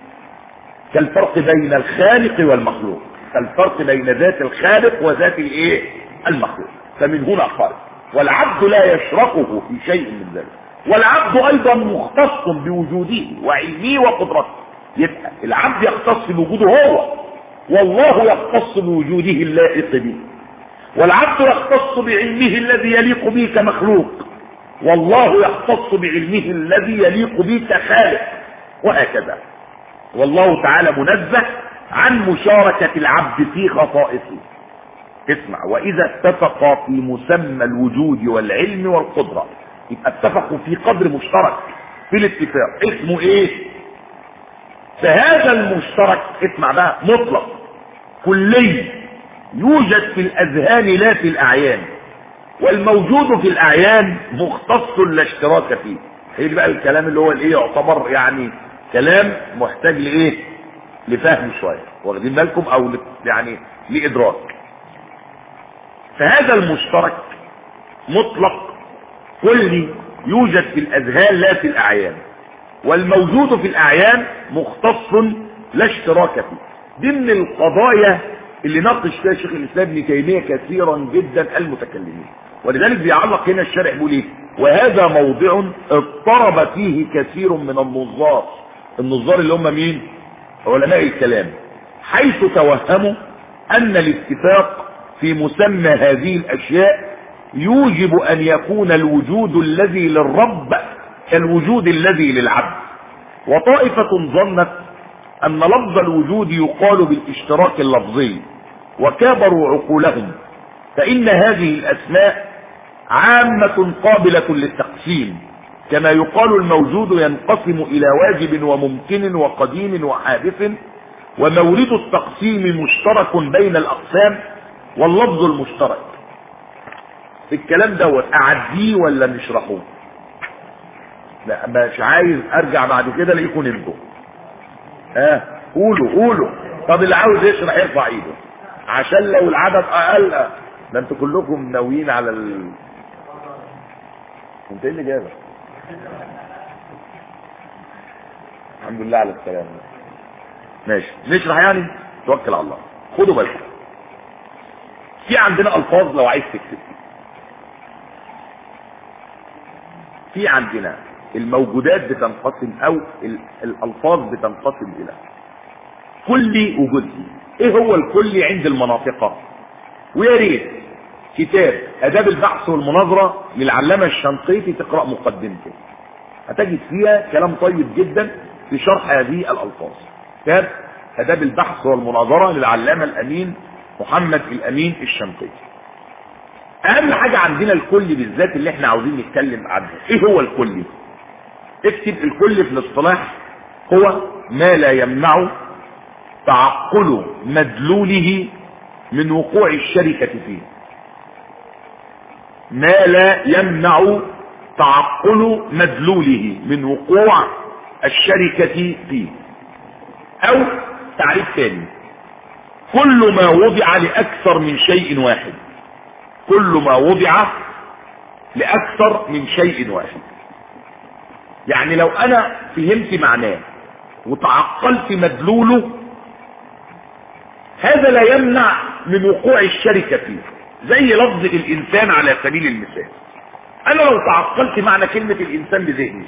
كالفرق بين الخالق والمخلوق كالفرق بين ذات الخالق وذات الايه المخلوق فمن هنا قال والعبد لا يشركه في شيء من ذلك والعبد ايضا مختص بوجوده وعلمه وقدرته يبقى العبد يختص بوجوده هو والله يختص بوجوده اللائق به والعبد يختص بعلمه الذي يليق به كمخلوق والله يختص بعلمه الذي يليق به كخالق وهكذا والله تعالى منزه عن مشاركة العبد في خصائصه اسمع واذا اتفقا في مسمى الوجود والعلم والقدرة يبقى اتفقوا في قدر مشترك في الاتفاق اسمه ايه فهذا المشترك اسمع بقى مطلق كلي يوجد في الاذهان لا في الاعيان والموجود في الاعيان مختص لا اشتراك فيه هي بقى الكلام اللي هو الايه يعتبر يعني كلام محتاج لايه لفهم شوية واخدين بالكم او يعني لادراك فهذا المشترك مطلق كلي يوجد في الاذهان لا في الاعيان والموجود في الاعيان مختص لا اشتراك فيه دي من القضايا اللي ناقش فيها شيخ الاسلام ابن تيميه كثيرا جدا المتكلمين ولذلك بيعلق هنا الشارح بيقول ايه وهذا موضع اضطرب فيه كثير من النظار النظار اللي هم مين علماء الكلام حيث توهموا ان الاتفاق في مسمى هذه الاشياء يوجب ان يكون الوجود الذي للرب كالوجود الذي للعبد وطائفة ظنت ان لفظ الوجود يقال بالاشتراك اللفظي وكابروا عقولهم فان هذه الاسماء عامة قابلة للتقسيم كما يقال الموجود ينقسم الى واجب وممكن وقديم وحادث ومورد التقسيم مشترك بين الاقسام واللفظ المشترك الكلام دوت اعديه ولا نشرحه لا مش عايز ارجع بعد كده الاقيكم نمتوا ها آه. قولوا قولوا طب اللي عاوز يشرح يرفع ايده عشان لو العدد اقل ده انتوا كلكم ناويين على ال انت ايه اللي جابك الحمد لله على السلامه ماشي نشرح يعني توكل على الله خدوا بالكم في عندنا الفاظ لو عايز تكتب في عندنا الموجودات بتنقسم او الالفاظ بتنقسم الى كلي وجزئي ايه هو الكلي عند المناطق ويا ريت كتاب اداب البحث والمناظره للعلامه الشنقيطي تقرا مقدمته هتجد فيها كلام طيب جدا في شرح هذه الالفاظ كتاب اداب البحث والمناظره للعلامه الامين محمد الامين الشنقيطي اهم حاجه عندنا الكل بالذات اللي احنا عاوزين نتكلم عنه ايه هو الكلي اكتب الكل في الاصطلاح هو ما لا يمنع تعقل مدلوله من وقوع الشركة فيه ما لا يمنع تعقل مدلوله من وقوع الشركة فيه او تعريف ثاني كل ما وضع لأكثر من شيء واحد كل ما وضع لأكثر من شيء واحد يعني لو انا فهمت معناه وتعقلت مدلوله هذا لا يمنع من وقوع الشركة فيه زي لفظ الانسان على سبيل المثال انا لو تعقلت معنى كلمة الانسان بذهني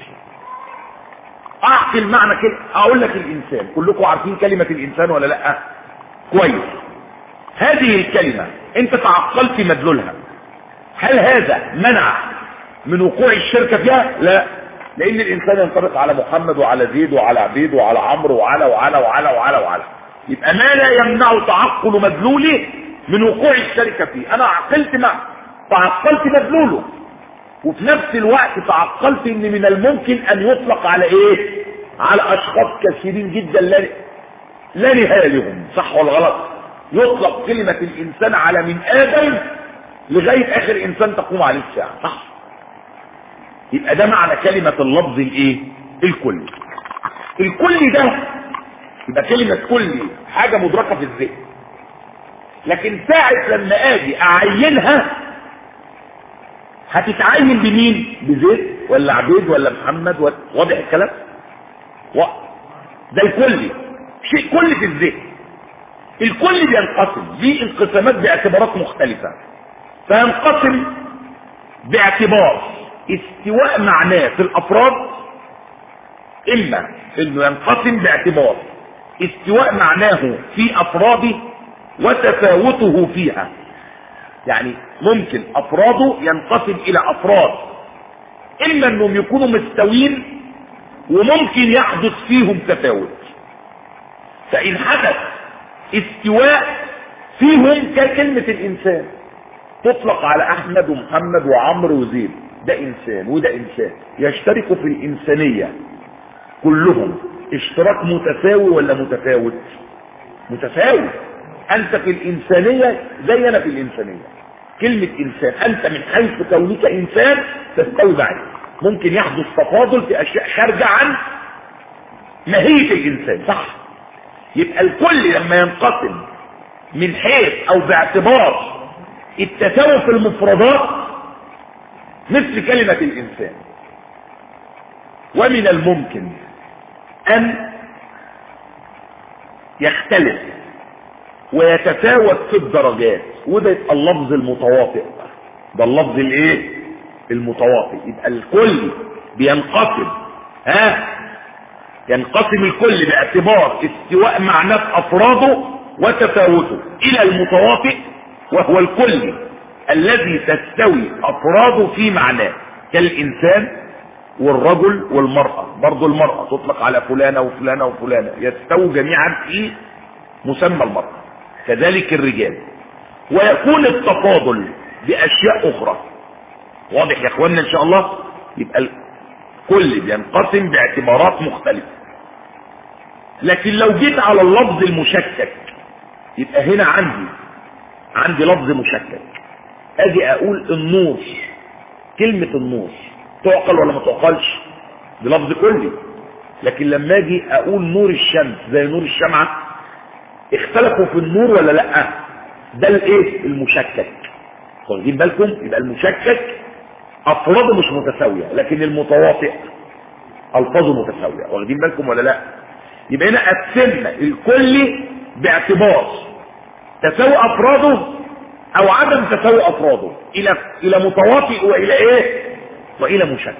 اعقل معنى كلمة اقول لك الانسان كلكم عارفين كلمة الانسان ولا لا كويس هذه الكلمة انت تعقلت مدلولها هل هذا منع من وقوع الشركة فيها لا لان الانسان ينطبق على محمد وعلى زيد وعلى عبيد وعلى عمرو وعلى وعلى وعلى وعلى وعلى يبقى ما لا يمنع تعقل مدلوله من وقوع الشركة فيه انا عقلت مع تعقلت مدلوله وفي نفس الوقت تعقلت ان من الممكن ان يطلق على ايه على اشخاص كثيرين جدا لا لا نهايه لهم صح ولا غلط يطلق كلمة الانسان على من ادم لغاية اخر انسان تقوم عليه الساعة صح يبقى ده معنى كلمة اللفظ الايه الكل الكل ده يبقى كلمة كل حاجة مدركة في الذهن لكن ساعة لما اجي اعينها هتتعين بمين بزيد ولا عبيد ولا محمد ولا واضح الكلام و... ده الكل شيء كل في الذهن الكل بينقسم دي انقسامات باعتبارات مختلفة فينقسم باعتبار استواء معناه في الافراد اما انه ينقسم باعتبار استواء معناه في افراده وتفاوته فيها يعني ممكن افراده ينقسم الى افراد اما انهم يكونوا مستوين وممكن يحدث فيهم تفاوت فان حدث استواء فيهم ككلمة الانسان تطلق على احمد ومحمد وعمرو وزيد ده انسان وده انسان يشتركوا في الانسانية كلهم اشتراك متساوي ولا متفاوت متفاوت انت في الانسانية زي انا في الانسانية كلمة انسان انت من حيث كونك انسان تستوي معي ممكن يحدث تفاضل في اشياء خارجة عن ماهية الانسان صح يبقى الكل لما ينقسم من حيث او باعتبار التساوي في المفردات مثل كلمة الانسان ومن الممكن ان يختلف ويتفاوت في الدرجات وده يبقى اللفظ المتواطئ ده اللفظ الايه المتواطئ يبقى الكل بينقسم ها ينقسم الكل باعتبار استواء معناه افراده وتفاوته الى المتواطئ وهو الكل الذي تستوي افراده في معناه كالانسان والرجل والمرأة برضو المرأة تطلق على فلانة وفلانة وفلانة يستووا جميعا في مسمى المرأة كذلك الرجال ويكون التفاضل باشياء اخرى واضح يا اخواننا ان شاء الله يبقى الكل بينقسم باعتبارات مختلفة لكن لو جيت على اللفظ المشكك يبقى هنا عندي عندي لفظ مشكك اجي اقول النور كلمة النور تعقل ولا ما تعقلش دي لفظ كلي لكن لما اجي اقول نور الشمس زي نور الشمعة اختلفوا في النور ولا لا ده الايه المشكك واخدين بالكم يبقى المشكك افراده مش متساوية لكن المتواطئ الفاظه متساوية واخدين بالكم ولا لا يبقى هنا قسمنا الكلي باعتبار تساوي افراده او عدم تساوي افراده الى الى متواطئ والى ايه والى مشكك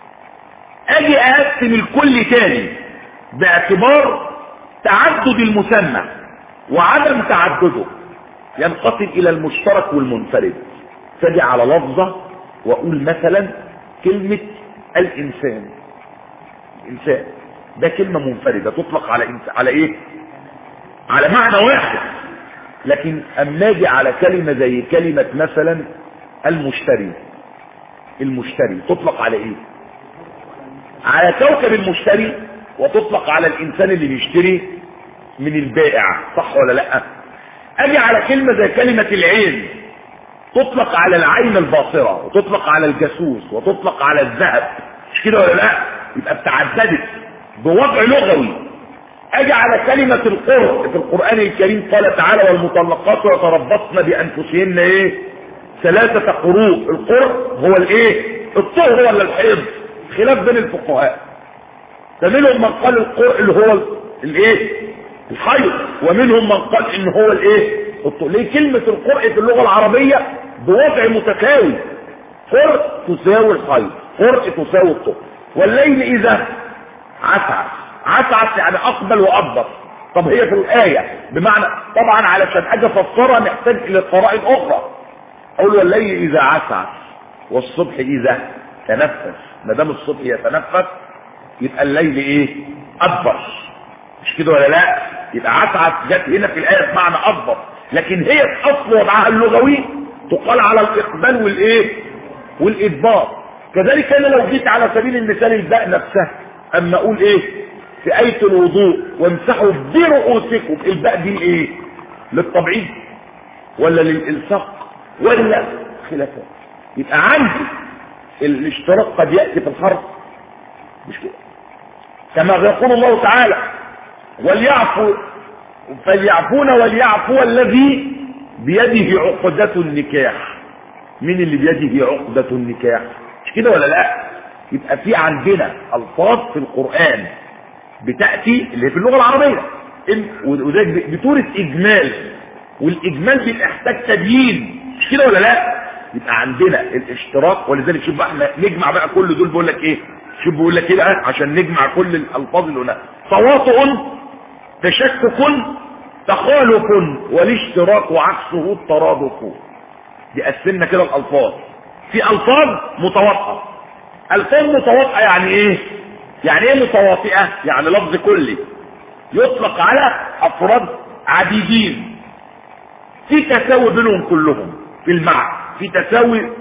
اجي اقسم الكل تاني باعتبار تعدد المسمى وعدم تعدده ينقسم الى المشترك والمنفرد فاجي على لفظة واقول مثلا كلمة الانسان الانسان ده كلمة منفردة تطلق على إنس... على ايه على معنى واحد لكن اما اجي على كلمة زي كلمة مثلا المشتري المشتري تطلق على ايه على كوكب المشتري وتطلق على الانسان اللي بيشتري من البائع صح ولا لا اجي على كلمة زي كلمة العين تطلق على العين الباصرة وتطلق على الجاسوس وتطلق على الذهب مش كده ولا لا يبقى بتعددت بوضع لغوي اجي على كلمة القرء في القرآن الكريم قال تعالى والمطلقات يتربصن بانفسهن ايه ثلاثة قروء القرء هو الايه الطهر ولا الحيض خلاف بين الفقهاء فمنهم من قال القرء اللي هو الايه الحيض ومنهم من قال ان هو الايه الطهر ليه كلمة القرء في اللغة العربية بوضع متساوي قرء تساوي الحيض قرء تساوي الطهر والليل اذا عسعس عسعس يعني اقبل واكبر طب هي في الآية بمعنى طبعا علشان اجي افسرها محتاج الى قرائن اخرى اقول والليل اذا عسعس والصبح اذا تنفس ما دام الصبح يتنفس يبقى الليل ايه اكبر مش كده ولا لا يبقى عسعس جت هنا في الايه بمعنى اكبر لكن هي في اصل وضعها اللغوي تقال على الاقبال والايه والادبار كذلك انا لو جيت على سبيل المثال الباء نفسها اما اقول ايه في ايه الوضوء وامسحوا برؤوسكم الباء دي ايه للتبعيد ولا للالصاق ولا خلافات يبقى عندي الاشتراك قد ياتي في الحرف مش كده كما يقول الله تعالى وليعفوا فليعفون وليعفو الذي بيده عقدة النكاح مين اللي بيده عقدة النكاح مش كده ولا لا يبقى في عندنا الفاظ في القرآن بتأتي اللي هي في اللغة العربية وده بتورث اجمال والاجمال بيحتاج تبيين مش كده ولا لا يبقى عندنا الاشتراك ولذلك شوف بقى احنا نجمع بقى كل دول بقول لك ايه شوف بقول لك كده عشان نجمع كل الالفاظ اللي قلناها تواطؤ تشكك تخالف والاشتراك عكسه الترادف دي قسمنا كده الالفاظ في الفاظ متواطئه الفاظ متواطئه يعني ايه يعني ايه متواطئه يعني لفظ كلي يطلق على افراد عديدين في تساوي بينهم كلهم في المعنى في تساوي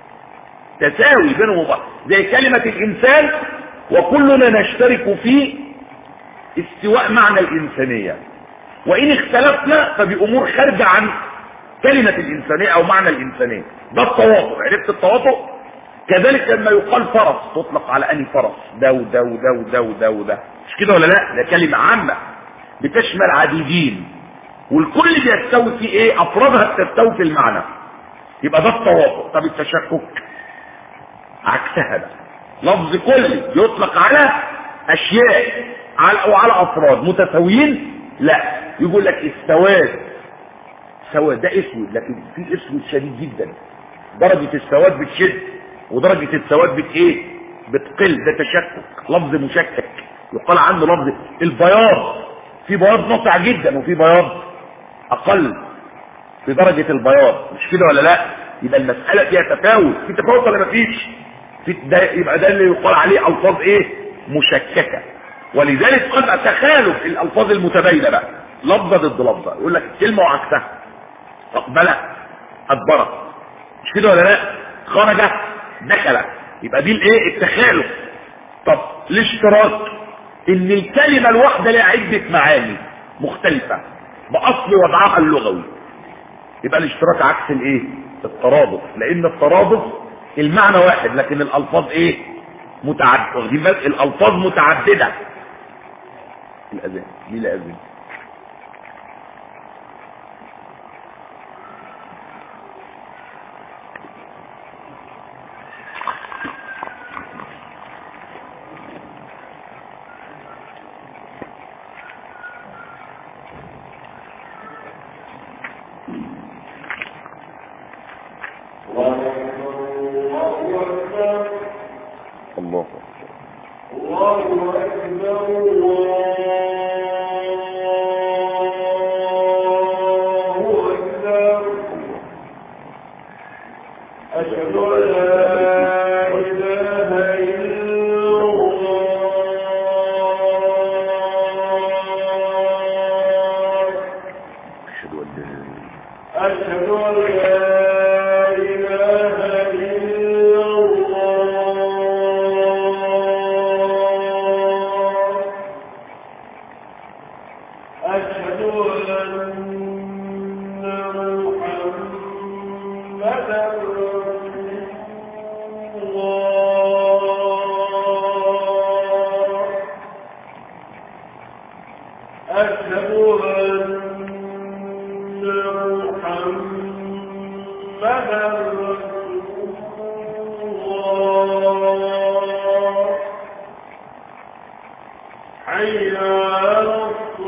تساوي بينهم وبعض زي كلمة الإنسان وكلنا نشترك في استواء معنى الإنسانية وإن اختلفنا فبأمور خارجة عن كلمة الإنسانية أو معنى الإنسانية ده التواطؤ عرفت التواطؤ كذلك لما يقال فرس تطلق على أني فرس ده وده وده وده وده وده مش كده ولا لا ده كلمة عامة بتشمل عديدين والكل بيستوي في ايه افرادها بتستوي في المعنى يبقى ده التواطؤ طب التشكك عكسها ده لفظ كلي يطلق على اشياء على وعلى افراد متساويين لا يقول لك السواد سواد ده اسود لكن في اسود شديد جدا درجة السواد بتشد ودرجة السواد بت ايه بتقل ده تشكك لفظ مشكك يقال عنه لفظ البياض في بياض نصع جدا وفي بياض اقل في درجة البياض مش كده ولا لا يبقى المسألة فيها تفاوت في تفاوت ولا مفيش في ده يبقى ده اللي يقال عليه الفاظ ايه مشككة ولذلك قد تخالف الالفاظ المتباينة بقى لفظة ضد لفظة يقول لك كلمة وعكسها اقبل ادبر مش كده ولا لا خرج دخل يبقى دي الايه التخالف طب الاشتراك ان الكلمة الواحدة لها عدة معاني مختلفة باصل وضعها اللغوي يبقى الاشتراك عكس الايه الترادف لان الترادف المعنى واحد لكن الالفاظ ايه متعدده واخدين بالك الالفاظ متعدده الاذان مين الاذان الله أشهد أن لا إله إلا الله اشهد ان لا أشهد أن لا إله إلا الله أشهد أن محمدا رسول الله أشهد أن محمدا رسول الله حي على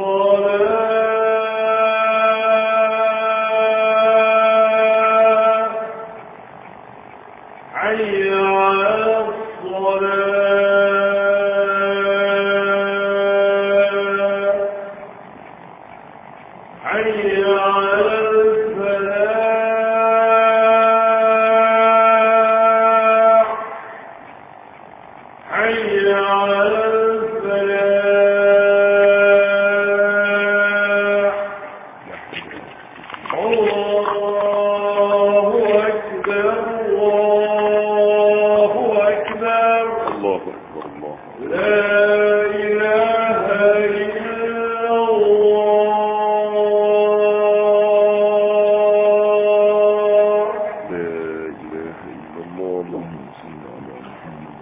الصلاة حي على الصلاة حي على الفلاح حي على الفلاح الله أكبر الله أكبر الله اكبر الله لا إله إلا الله لا اله الا الله اللهم صل على محمد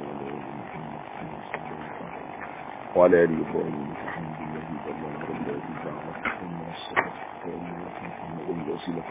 وعلى ال محمد وعلى ال ابراهيم الحمد لله الله رب الذي جعل محمد الصلاه محمد الوسيله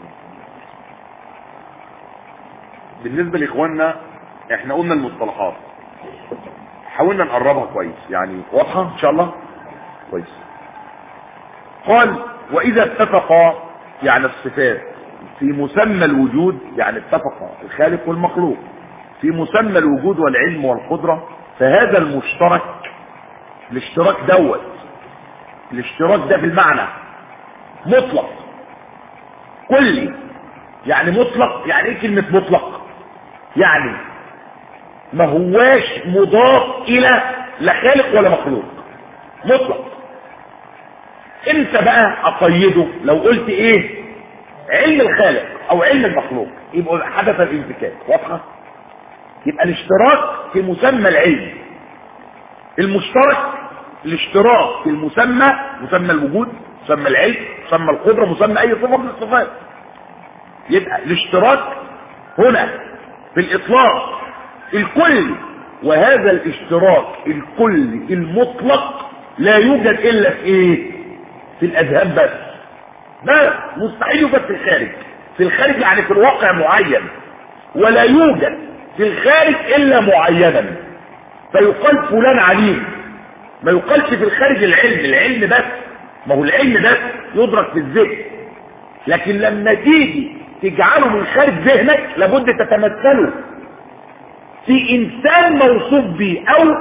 بالنسبه لاخواننا احنا قلنا المصطلحات حاولنا نقربها كويس يعني واضحه ان شاء الله كويس قال واذا اتفق يعني الصفات في مسمى الوجود يعني اتفق الخالق والمخلوق في مسمى الوجود والعلم والقدرة فهذا المشترك الاشتراك دوت الاشتراك ده في المعنى مطلق كلي يعني مطلق يعني ايه كلمة مطلق يعني ما هواش مضاف الى لا خالق ولا مخلوق مطلق امتى بقى اقيده لو قلت ايه علم الخالق او علم المخلوق يبقى حدث الانفكاك واضحه يبقى الاشتراك في مسمى العلم المشترك الاشتراك في المسمى مسمى الوجود مسمى العلم مسمى القدره مسمى اي صفه من الصفات يبقى الاشتراك هنا في الاطلاق الكلي وهذا الاشتراك الكلي المطلق لا يوجد الا في ايه في الاذهان بس ده مستحيل يوجد في الخارج في الخارج يعني في الواقع معين ولا يوجد في الخارج الا معينا فيقال فلان عليم ما يقالش في الخارج العلم العلم بس ما هو العلم ده يدرك في الذهن لكن لما تيجي تجعله من خارج ذهنك لابد تتمثله في انسان موصوف به او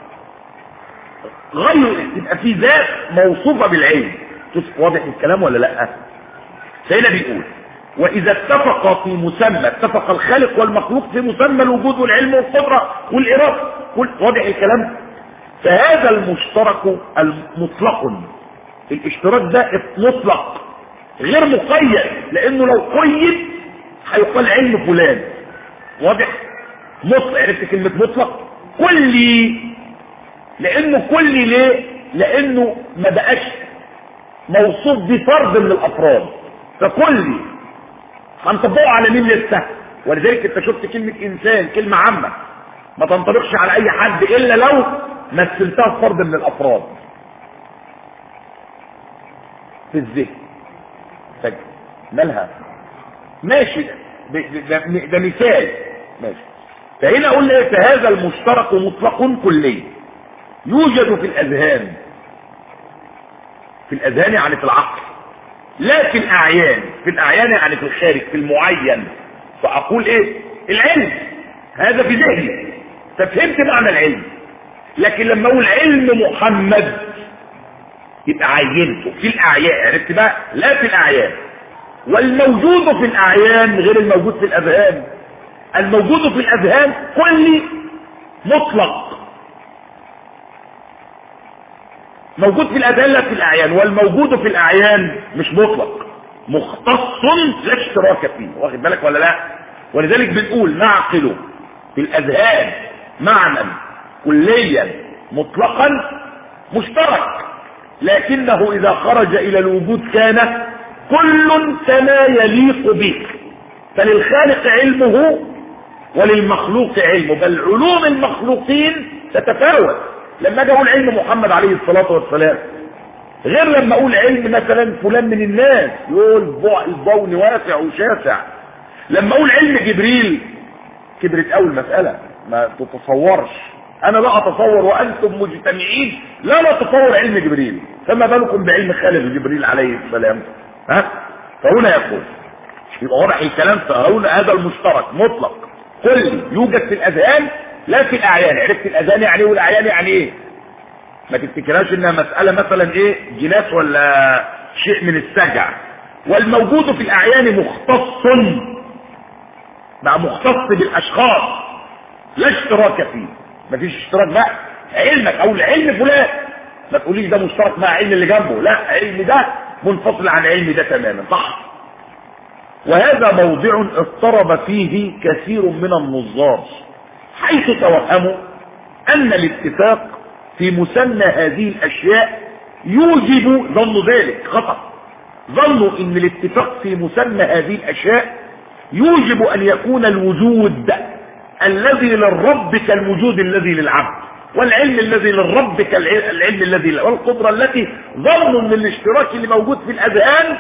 غير تبقى في ذات موصوفه بالعلم واضح الكلام ولا لا فهنا بيقول واذا اتفق في مسمى اتفق الخالق والمخلوق في مسمى الوجود والعلم والقدره والاراده واضح الكلام فهذا المشترك المطلق الاشتراك ده مطلق غير مقيد لانه لو قيد هيقال علم فلان واضح مطلق عرفت كلمة مطلق كلي لانه كلي ليه لانه ما بقاش موصوف بفرد من الافراد فكلي هنطبقه على مين لسه ولذلك انت شفت كلمة انسان كلمة عامة ما تنطبقش على اي حد الا لو مثلتها في فرد من الافراد في الذهن فجأة مالها ماشي ده, ده, ده, ده مثال ماشي فهنا قلنا ايه فهذا المشترك مطلق كلي يوجد في الاذهان في الاذهان يعني في العقل لا في الاعيان في الاعيان يعني في الخارج في المعين فاقول ايه العلم هذا في ذهني ففهمت معنى العلم لكن لما اقول علم محمد يبقى عينته في الاعيان عرفت بقى لا في الاعيان والموجود في الاعيان غير الموجود في الاذهان الموجود في الاذهان كلي مطلق موجود في الاذهان لا في الاعيان والموجود في الاعيان مش مطلق مختص لا اشتراك فيه واخد بالك ولا لا ولذلك بنقول نعقل في الاذهان معنى كليا مطلقا مشترك لكنه اذا خرج الى الوجود كان كل كما يليق به فللخالق علمه وللمخلوق علمه بل علوم المخلوقين تتفاوت لما اجي اقول علم محمد عليه الصلاة والسلام غير لما اقول علم مثلا فلان من الناس يقول البون واسع وشاسع لما اقول علم جبريل كبرت اول مسألة ما تتصورش انا لا اتصور وانتم مجتمعين لا نتصور علم جبريل فما بالكم بعلم خالد جبريل عليه السلام ها فهنا يقول يبقى واضح الكلام فهنا هذا المشترك مطلق كل يوجد في الاذهان لا في الاعيان عرفت الاذهان يعني ايه والاعيان يعني ايه ما تفتكرهاش انها مسألة مثلا ايه جناس ولا شيء من السجع والموجود في الاعيان مختص بقى مختص بالاشخاص لا اشتراك فيه مفيش اشتراك بقى علمك او العلم فلان ما تقوليش ده مشترك مع علم اللي جنبه لا علم ده منفصل عن علم ده تماما صح وهذا موضع اضطرب فيه كثير من النظار حيث توهموا ان الاتفاق في مسمى هذه الاشياء يوجب ظنوا ذلك خطأ ظنوا ان الاتفاق في مسمى هذه الاشياء يوجب ان يكون الوجود الذي للرب كالوجود الذي للعبد والعلم الذي للرب كالعلم الذي له والقدرة التي ظنوا من الاشتراك اللي موجود في الاذهان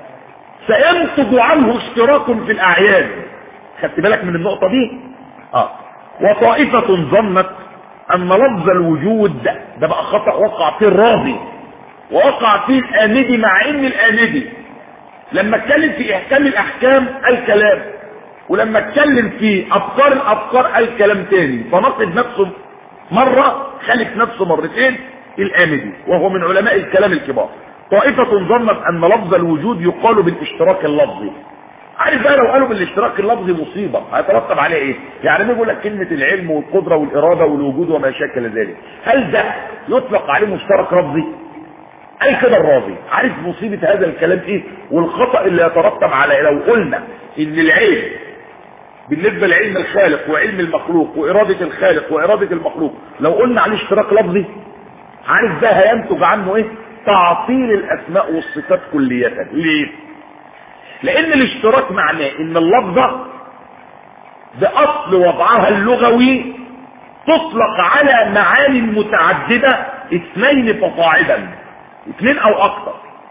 سينتج عنه اشتراك في الاعيان خدت بالك من النقطة دي اه وطائفة ظنت ان لفظ الوجود ده, ده بقى خطأ وقع فيه الراضي ووقع فيه الآمدي مع ان الآمدي لما اتكلم في احكام الاحكام قال كلام ولما اتكلم في افكار الافكار قال كلام تاني فنقد نفسه مرة خلف نفسه مرتين الآمدي وهو من علماء الكلام الكبار طائفة ظنت ان لفظ الوجود يقال بالاشتراك اللفظي عارف بقى لو قالوا بالاشتراك اللفظي مصيبة هيترتب عليه ايه يعني بيقول لك كلمة العلم والقدرة والارادة والوجود وما شاكل ذلك هل ده يطلق عليه مشترك لفظي اي كده الراضي عارف مصيبة هذا الكلام ايه والخطأ اللي يترتب على لو قلنا ان العلم بالنسبة لعلم الخالق وعلم المخلوق وإرادة الخالق وإرادة المخلوق لو قلنا عليه اشتراك لفظي عارف ده هينتج عنه ايه تعطيل الاسماء والصفات كلية ليه لان الاشتراك معناه ان اللفظة باصل وضعها اللغوي تطلق على معاني متعددة اثنين فصاعدا اثنين او اكثر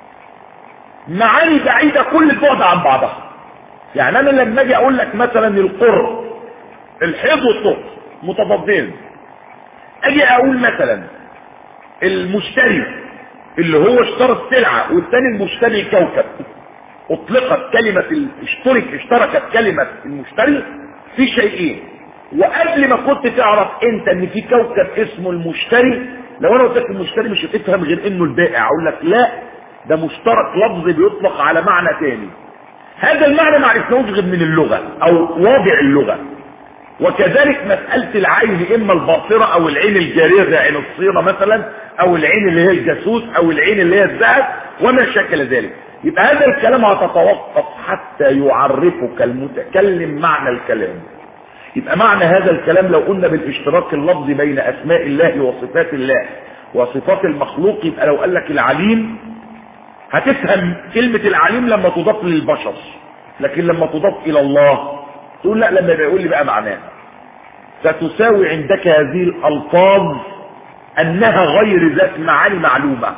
معاني بعيدة كل البعد عن بعضها يعني انا لما اجي اقول لك مثلا القر الحيض والطهر متضادين اجي اقول مثلا المشتري اللي هو اشترى السلعة والثاني المشتري كوكب اطلقت كلمة ال- اشترك اشتركت كلمة المشتري في شيئين وقبل ما كنت تعرف انت ان في كوكب اسمه المشتري لو انا قلت لك المشتري مش هتفهم غير انه البائع اقول لك لا ده مشترك لفظي بيطلق على معنى تاني هذا المعنى ما عرفناهوش غير من اللغة او واضع اللغة وكذلك مسألة العين اما الباصرة او العين الجارية زي عين الصيرة مثلا او العين اللي هي الجاسوس او العين اللي هي الذهب وما شكل ذلك يبقى هذا الكلام هتتوقف حتى يعرفك المتكلم معنى الكلام يبقى معنى هذا الكلام لو قلنا بالاشتراك اللفظي بين اسماء الله وصفات الله وصفات المخلوق يبقى لو قال لك العليم هتفهم كلمة العليم لما تضاف للبشر لكن لما تضاف الى الله تقول لا لما بيقول لي بقى معناها ستساوي عندك هذه الالفاظ انها غير ذات معاني معلومة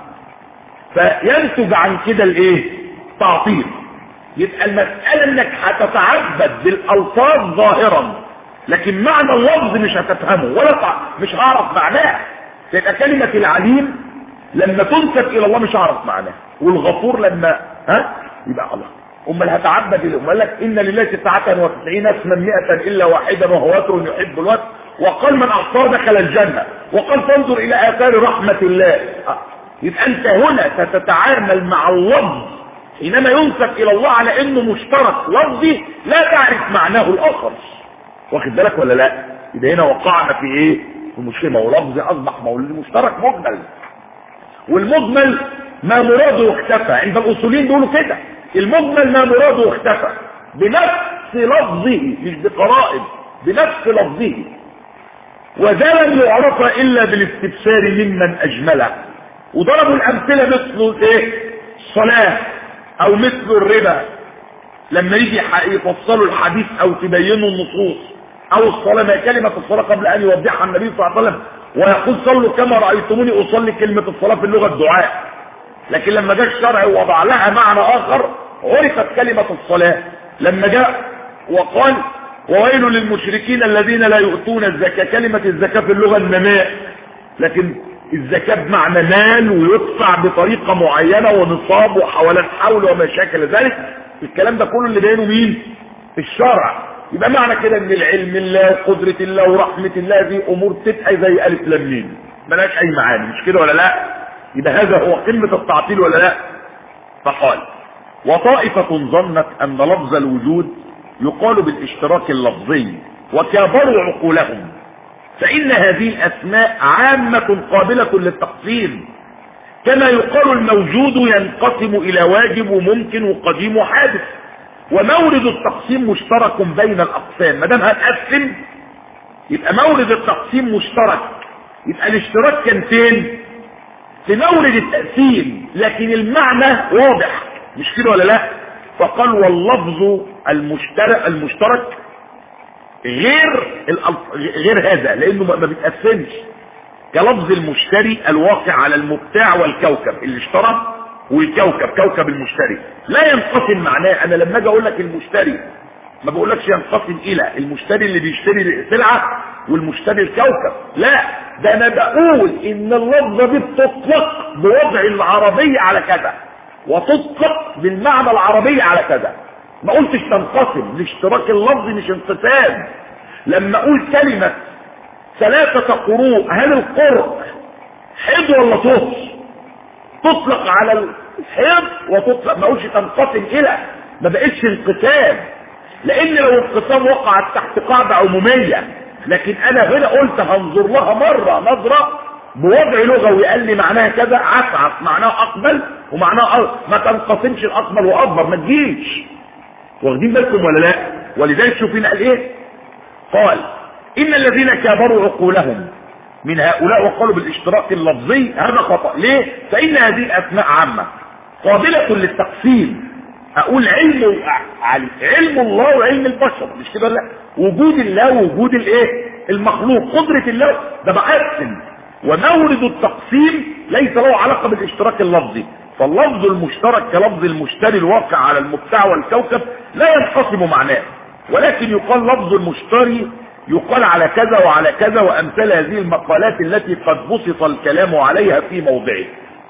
فينتج عن كده الايه تعطيل يبقى المسألة انك هتتعبد بالالفاظ ظاهرا لكن معنى اللفظ مش هتفهمه ولا تع... مش هعرف معناه تبقى كلمة العليم لما تنسب الى الله مش هعرف معناه والغفور لما ها يبقى الله امال هتعبد الى قال لك ان لله 99 اسما 100 الا واحدا وهو وتر يحب الوتر وقال من اعطاه دخل الجنه وقال فانظر الى اثار رحمه الله آه. يبقى انت هنا ستتعامل مع اللفظ حينما ينسب الى الله على انه مشترك لفظي لا تعرف معناه الاخر واخد بالك ولا لا يبقى هنا وقعنا في ايه في مشكله ما هو لفظي اصبح ما هو المشترك مجمل والمجمل ما مراده اختفى عند الاصوليين بيقولوا كده المجمل ما مراده اختفى بنفس لفظه مش بقرائن بنفس لفظه وده لم يعرف الا بالاستبصار ممن اجمله وضربوا الامثله مثل ايه الصلاه او مثل الربا لما يجي يفصلوا الحديث او تبينوا النصوص او الصلاه ما هي كلمه الصلاه قبل ان يوضحها النبي صلى الله عليه وسلم ويقول صلوا كما رايتموني اصلي كلمه الصلاه في اللغه الدعاء لكن لما جاء الشرع وضع لها معنى اخر عرفت كلمة الصلاة لما جاء وقال وويل للمشركين الذين لا يؤتون الزكاة كلمة الزكاة في اللغة النماء لكن الزكاة بمعنى مال ويدفع بطريقة معينة ونصاب وحوالين حول وما شاكل ذلك الكلام ده كله اللي بينه مين الشرع يبقى معنى كده ان العلم الله وقدرة الله ورحمة الله دي امور تبقى زي الف لام ميم ملهاش اي معاني مش كده ولا لا يبقى هذا هو قمة التعطيل ولا لا فقال وطائفة ظنت ان لفظ الوجود يقال بالاشتراك اللفظي وكابروا عقولهم فان هذه الاسماء عامة قابلة للتقسيم كما يقال الموجود ينقسم الى واجب وممكن وقديم وحادث ومورد التقسيم مشترك بين الاقسام ما دام هنقسم يبقى مورد التقسيم مشترك يبقى الاشتراك كان فين في مورد التقسيم لكن المعنى واضح مش كده ولا لا فقال واللفظ المشترك المشترك غير غير هذا لانه ما بيتقسمش كلفظ المشتري الواقع على المبتاع والكوكب اللي اشترى والكوكب كوكب المشتري لا ينقسم معناه انا لما اجي اقول لك المشتري ما بقولكش ينقسم الى المشتري اللي بيشتري سلعة والمشتري الكوكب لا ده انا بقول ان اللفظة دي بتطلق بوضع العربية على كذا وتطلق بالمعنى العربي على كذا ما قلتش تنقسم الاشتراك اللفظي مش انقسام لما اقول كلمة ثلاثة قروء هل القرء حيض ولا طهر تطلق على الحيض وتطلق ما اقولش تنقسم الى ما بقتش انقسام لان لو انقسام وقعت تحت قاعدة عمومية لكن انا هنا قلت هنظر لها مرة نظرة بوضع لغوي قال لي معناها كذا عفعف معناها اقبل ومعناها أرض. ما تنقسمش الاقبل واكبر ما تجيش واخدين بالكم ولا لا ولذلك شوفين قال ايه قال ان الذين كابروا عقولهم من هؤلاء وقالوا بالاشتراك اللفظي هذا خطأ ليه فان هذه الاسماء عامة قابلة للتقسيم اقول علم علم الله وعلم البشر مش كده لا وجود الله ووجود الايه المخلوق قدرة الله ده بقسم ومورد التقسيم ليس له علاقة بالاشتراك اللفظي فاللفظ المشترك كلفظ المشتري الواقع على المبتاع والكوكب لا ينقسم معناه ولكن يقال لفظ المشتري يقال على كذا وعلى كذا وامثال هذه المقالات التي قد بسط الكلام عليها في موضعه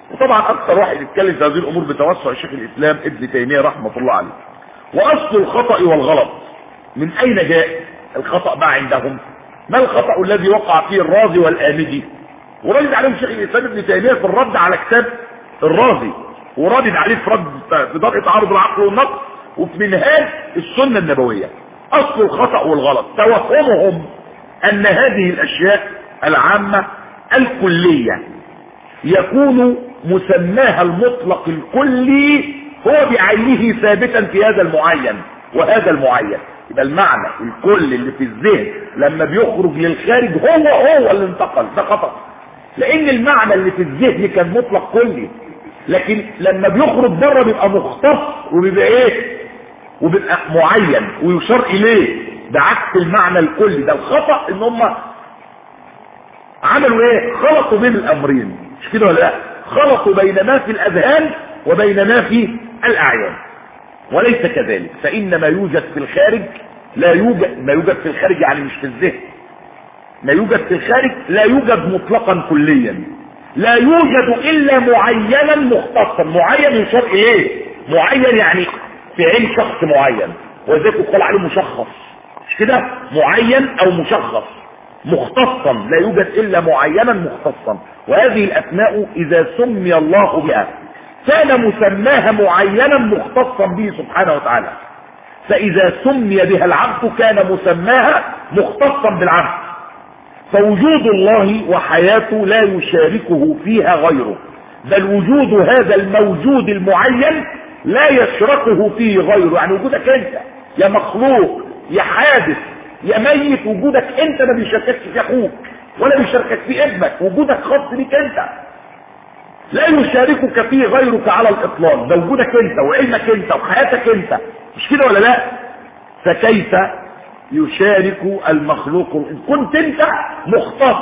وطبعا اكثر واحد يتكلم في هذه الامور بتوسع شيخ الاسلام ابن تيميه رحمه الله عليه واصل الخطا والغلط من اين جاء الخطا بقى عندهم ما الخطا الذي وقع فيه الرازي والآمدي وردد عليهم شيخ الاسلام ابن تيميه في الرد على كتاب الرازي وردد عليه في رد في درء تعارض العقل والنقل وفي منهاج السنه النبويه اصل الخطا والغلط توهمهم ان هذه الاشياء العامه الكليه يكون مسماها المطلق الكلي هو بعينه ثابتا في هذا المعين وهذا المعين يبقى المعنى الكل اللي في الذهن لما بيخرج للخارج هو هو اللي انتقل ده خطأ لان المعنى اللي في الذهن كان مطلق كلي لكن لما بيخرج بره بيبقى مختص وبيبقى ايه وبيبقى معين ويشار اليه ده عكس المعنى الكلي ده الخطأ ان هم عملوا ايه خلطوا بين الامرين مش كده ولا لا خلطوا بين ما في الاذهان وبين ما في الاعيان وليس كذلك فان ما يوجد في الخارج لا يوجد ما يوجد في الخارج يعني مش في الذهن ما يوجد في الخارج لا يوجد مطلقا كليا لا يوجد الا معينا مختصا معين يشار اليه معين يعني في عين شخص معين وذلك يقال عليه مشخص مش كده معين او مشخص مختصا لا يوجد الا معينا مختصا وهذه الاسماء اذا سمي الله بها كان مسماها معينا مختصا به سبحانه وتعالى فاذا سمي بها العبد كان مسماها مختصا بالعبد فوجود الله وحياته لا يشاركه فيها غيره بل وجود هذا الموجود المعين لا يشركه فيه غيره يعني وجودك انت يا مخلوق يا حادث يا ميت وجودك انت ما بيشارككش في اخوك ولا بيشاركك في ابنك وجودك خاص بيك انت لا يشاركك فيه غيرك على الاطلاق ده وجودك انت وعلمك انت وحياتك انت مش كده ولا لا فكيف يشارك المخلوق ان كنت انت مختص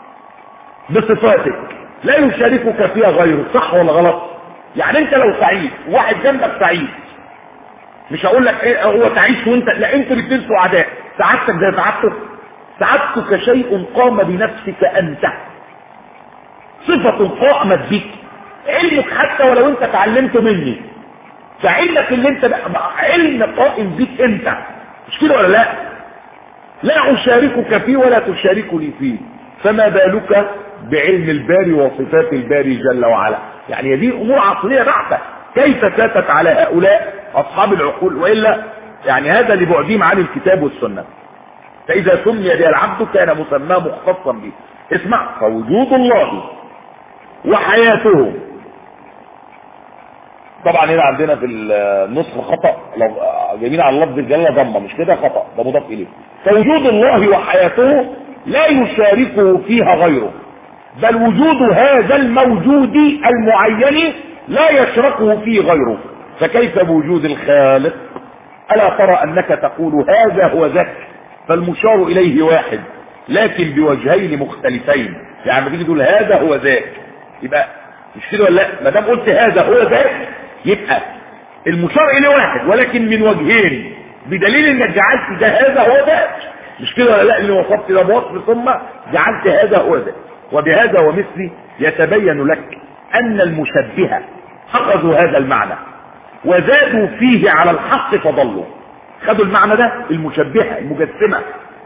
بصفاتك لا يشاركك فيها غيرك صح ولا غلط يعني انت لو سعيد واحد جنبك سعيد مش هقول لك ايه هو تعيش وانت لا انتوا الاثنين سعداء سعادتك زي سعادته سعادتك شيء قام بنفسك انت صفة قائمت بك علمك حتى ولو انت تعلمت مني فعلمك اللي انت علم قائم بك انت مش كده ولا لا لا اشاركك فيه ولا تشاركني فيه فما بالك بعلم الباري وصفات الباري جل وعلا يعني هذه امور عقليه بحته كيف فاتت على هؤلاء اصحاب العقول والا يعني هذا لبعدهم عن الكتاب والسنه فاذا سمي بها العبد كان مسماه مختصا به اسمع فوجود الله وحياته طبعا هنا عندنا في النصف خطأ لو جايبين على اللفظ الجلالة ضمة مش كده خطأ ده مضاف إليه فوجود الله وحياته لا يشاركه فيها غيره بل وجود هذا الموجود المعين لا يشركه فيه غيره فكيف بوجود الخالق ألا ترى أنك تقول هذا هو ذاك فالمشار إليه واحد لكن بوجهين مختلفين يعني لما تيجي تقول هذا هو ذاك يبقى مش كده ولا لا ما دام قلت هذا هو ذاك يبقى المشار اليه واحد ولكن من وجهين بدليل انك جعلت ده هذا هو ذاك مش كده ولا لا اللي وصفت ده بوصف ثم جعلت هذا هو ذاك وبهذا ومثله يتبين لك ان المشبهه اخذوا هذا المعنى وزادوا فيه على الحق فضلوا خدوا المعنى ده المشبهه المجسمه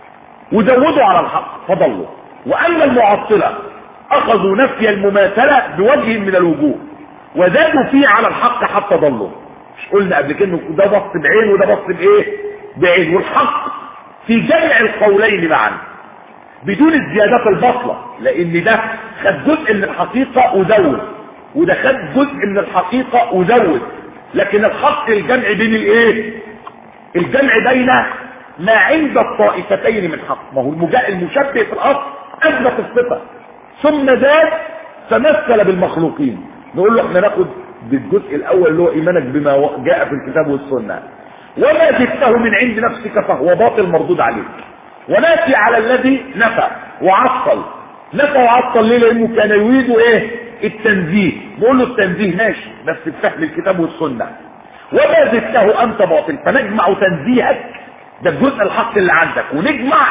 وزودوا على الحق فضلوا واما المعطله اخذوا نفي المماثلة بوجه من الوجوه وزادوا فيه على الحق حتى ضلوا مش قلنا قبل كده ده بص بعين وده بص بايه بعين والحق في جمع القولين معا بدون الزيادات البطلة لان ده خد جزء من الحقيقة وزود وده خد جزء من الحقيقة وزود لكن الحق الجمع بين الايه الجمع بين ما عند الطائفتين من حق ما هو المشبه في الاصل اثبت الصفه ثم زاد تمثل بالمخلوقين نقول له احنا ناخد بالجزء الاول اللي هو ايمانك بما جاء في الكتاب والسنه وما زدته من عند نفسك فهو باطل مردود عليك وناتي على الذي نفى وعطل نفى وعطل ليه لانه كان يريد ايه التنزيه نقول له التنزيه ماشي بس بفهم الكتاب والسنه وما زدته انت باطل فنجمع تنزيهك ده الجزء الحق اللي عندك ونجمع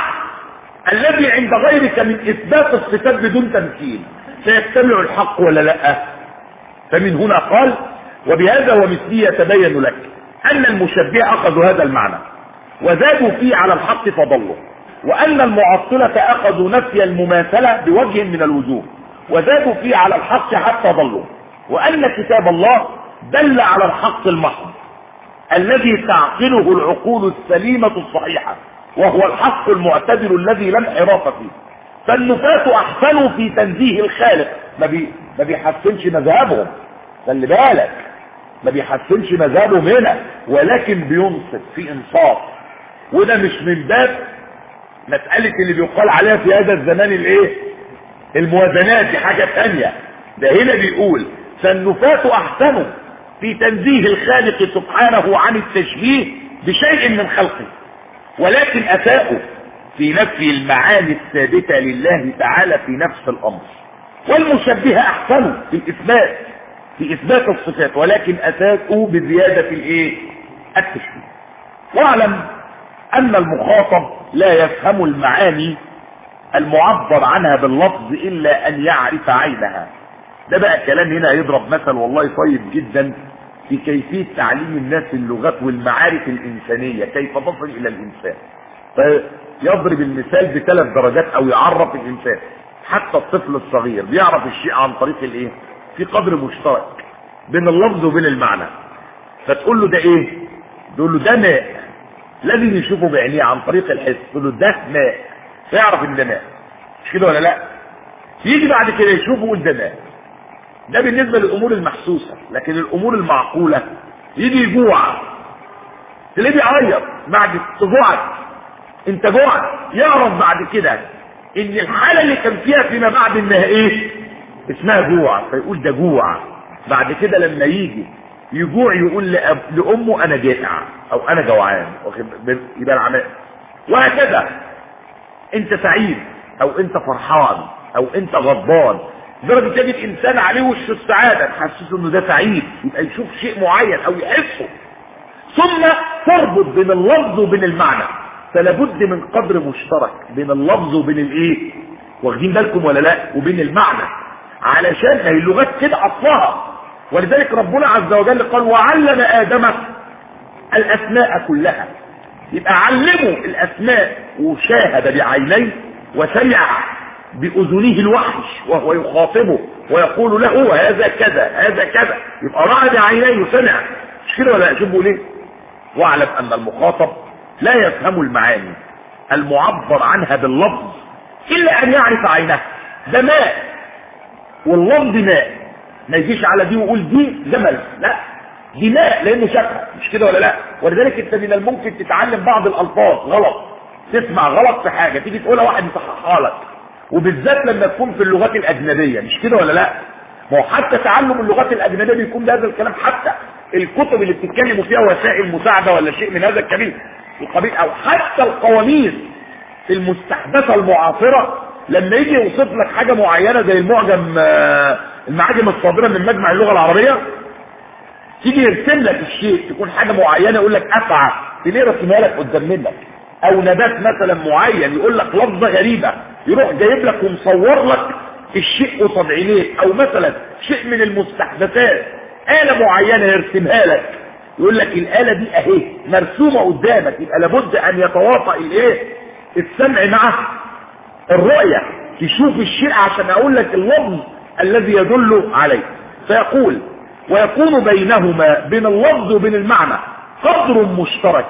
الذي عند غيرك من اثبات الصفات بدون تمثيل سيجتمع الحق ولا لا فمن هنا قال وبهذا ومثله يتبين لك أن المشبهة أخذوا هذا المعنى وزادوا فيه على الحق فضلوا وأن المعطلة أخذوا نفي المماثلة بوجه من الوجوه وزادوا فيه على الحق حتى ضلوا وأن كتاب الله دل على الحق المحض الذي تعقله العقول السليمة الصحيحة وهو الحق المعتدل الذي لا انحراف فيه فالنفاة احسنوا في تنزيه الخالق ما, بي ما بيحسنش مذهبهم خلي بالك ما بيحسنش مذهبهم هنا ولكن بينصف في انصاف وده مش من باب مسألة اللي بيقال عليها في هذا الزمان الايه الموازنات دي حاجة تانية ده هنا بيقول فالنفاة احسنوا في تنزيه الخالق سبحانه عن التشبيه بشيء من خلقه ولكن اساءوا في نفي المعاني الثابتة لله تعالى في نفس الامر والمشبهة احسنوا في الاثبات في اثبات الصفات ولكن اساءوا بزيادة الايه التشبيه واعلم ان المخاطب لا يفهم المعاني المعبر عنها باللفظ الا ان يعرف عينها ده بقى كلام هنا يضرب مثل والله طيب جدا في كيفية تعليم الناس اللغات والمعارف الإنسانية كيف تصل إلى الإنسان فيضرب المثال بثلاث درجات أو يعرف الإنسان حتى الطفل الصغير بيعرف الشيء عن طريق الإيه في قدر مشترك بين اللفظ وبين المعنى فتقول له ده إيه تقول له ده ماء لازم يشوفه بعينيه عن طريق الحس تقول له ده ماء فيعرف ان ده ماء مش كده ولا لا يجي بعد كده يشوفه يقول ده ماء ده بالنسبة للأمور المحسوسة لكن الأمور المعقولة يجي يجوع تلاقيه بيعيط بعد تجوعك انت جوعت يعرف بعد كده ان الحالة اللي كان فيها فيما بعد انها ايه اسمها جوع فيقول ده جوع بعد كده لما يجي يجوع يقول لأب... لأمه انا جائع او انا جوعان يبقى العمل وهكذا انت سعيد او انت فرحان او انت غضبان درجة تجد انسان عليه وش السعادة تحسسه انه ده سعيد يبقى يشوف شيء معين او يحسه ثم تربط بين اللفظ وبين المعنى فلا بد من قدر مشترك بين اللفظ وبين الايه واخدين بالكم ولا لا وبين المعنى علشان هي اللغات كده اصلها ولذلك ربنا عز وجل قال وعلم ادم الاسماء كلها يبقى علمه الاسماء وشاهد بعينيه وسمع بأذنه الوحش وهو يخاطبه ويقول له هذا كذا هذا كذا يبقى رأى بعينيه وسمع مش كده ولا شوفوا ليه واعلم أن المخاطب لا يفهم المعاني المعبر عنها باللفظ إلا أن يعرف عينها ده ماء واللفظ ماء ما يجيش على دي ويقول دي جمل لا دي ماء لأنه شافها مش كده ولا لا ولذلك انت من الممكن تتعلم بعض الألفاظ غلط تسمع غلط في حاجة تيجي تقولها واحد يصححها لك وبالذات لما تكون في اللغات الأجنبية مش كده ولا لا ما هو حتى تعلم اللغات الأجنبية بيكون بهذا الكلام حتى الكتب اللي بتتكلموا فيها وسائل مساعدة ولا شيء من هذا الكبير القبيل أو حتى القوانيس المستحدثة المعاصرة لما يجي يوصف لك حاجة معينة زي المعجم المعاجم الصادرة من مجمع اللغة العربية تيجي يرسم لك الشيء تكون حاجة معينة يقول لك أفعى تلاقيه رسمها لك قدام منك او نبات مثلا معين يقول لك لفظة غريبة يروح جايب لك ومصور لك الشيء قصاد عينيك او مثلا شيء من المستحدثات آلة معينة يرسمها لك يقول لك الآلة دي اهي مرسومة قدامك يبقى لابد ان يتواطأ الايه السمع مع الرؤية تشوف الشيء عشان اقول لك اللفظ الذي يدل عليه فيقول ويكون بينهما بين اللفظ وبين المعنى قدر مشترك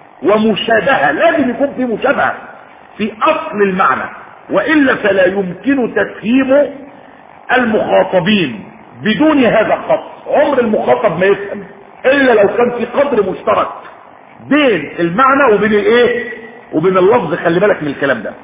ومشابهة لازم يكون في مشابهة في اصل المعنى وإلا فلا يمكن تفهيم المخاطبين بدون هذا الخط عمر المخاطب ما يفهم الا لو كان في قدر مشترك بين المعنى وبين الايه وبين اللفظ خلي بالك من الكلام ده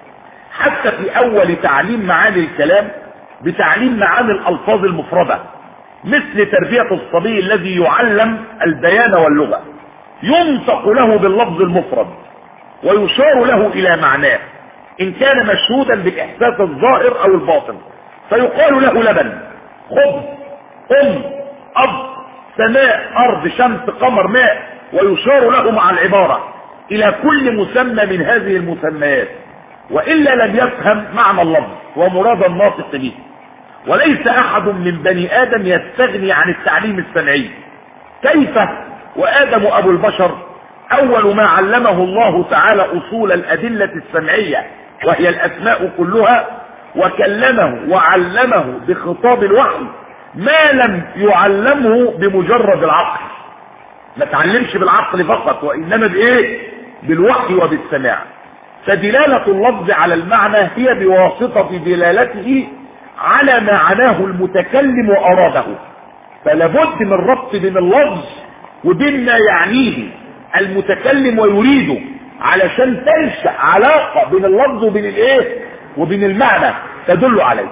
حتى في اول تعليم معاني الكلام بتعليم معاني الالفاظ المفردة مثل تربية الصبي الذي يعلم البيان واللغة ينطق له باللفظ المفرد ويشار له الى معناه ان كان مشهودا بالاحساس الظاهر او الباطن فيقال له لبن خبز ام اب سماء ارض شمس قمر ماء ويشار له مع العبارة الى كل مسمى من هذه المسميات والا لم يفهم معنى اللفظ ومراد الناطق به وليس احد من بني ادم يستغني عن التعليم السمعي كيف وادم ابو البشر اول ما علمه الله تعالى اصول الادلة السمعية وهي الاسماء كلها وكلمه وعلمه بخطاب الوحي ما لم يعلمه بمجرد العقل ما تعلمش بالعقل فقط وانما بايه بالوحي وبالسماع فدلالة اللفظ على المعنى هي بواسطة دلالته على ما عناه المتكلم وأراده فلابد من ربط بين اللفظ وبين ما يعنيه المتكلم ويريده علشان تنشأ علاقة بين اللفظ وبين الايه وبين المعنى تدل عليه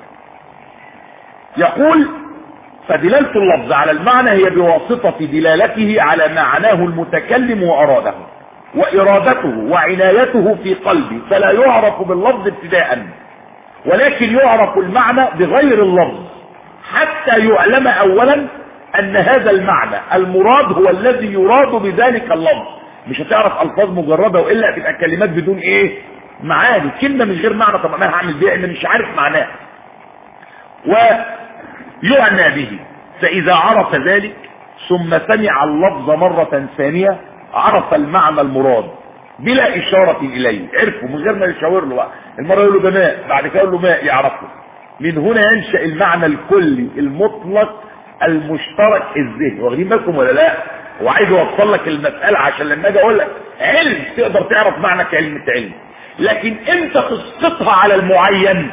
يقول فدلالة اللفظ على المعنى هي بواسطة دلالته على ما عناه المتكلم وأراده وإرادته وعنايته في قلبه فلا يعرف باللفظ ابتداء ولكن يعرف المعنى بغير اللفظ حتى يعلم أولا أن هذا المعنى المراد هو الذي يراد بذلك اللفظ مش هتعرف ألفاظ مجردة وإلا تبقى كلمات بدون إيه معاني كلمة من غير معنى طب أنا هعمل بيها إن مش عارف معناه ويعنى به فإذا عرف ذلك ثم سمع اللفظ مرة ثانية عرف المعنى المراد بلا إشارة إليه عرفه من غير ما يشاور له بقى المرة يقول له ده ماء بعد كده يقول له ماء يعرفه من هنا ينشأ المعنى الكلي المطلق المشترك الذهني واخدين بالكم ولا لا وعايز اوصل لك المسألة عشان لما اجي اقول لك علم تقدر تعرف معنى كلمة علم لكن انت تسقطها على المعين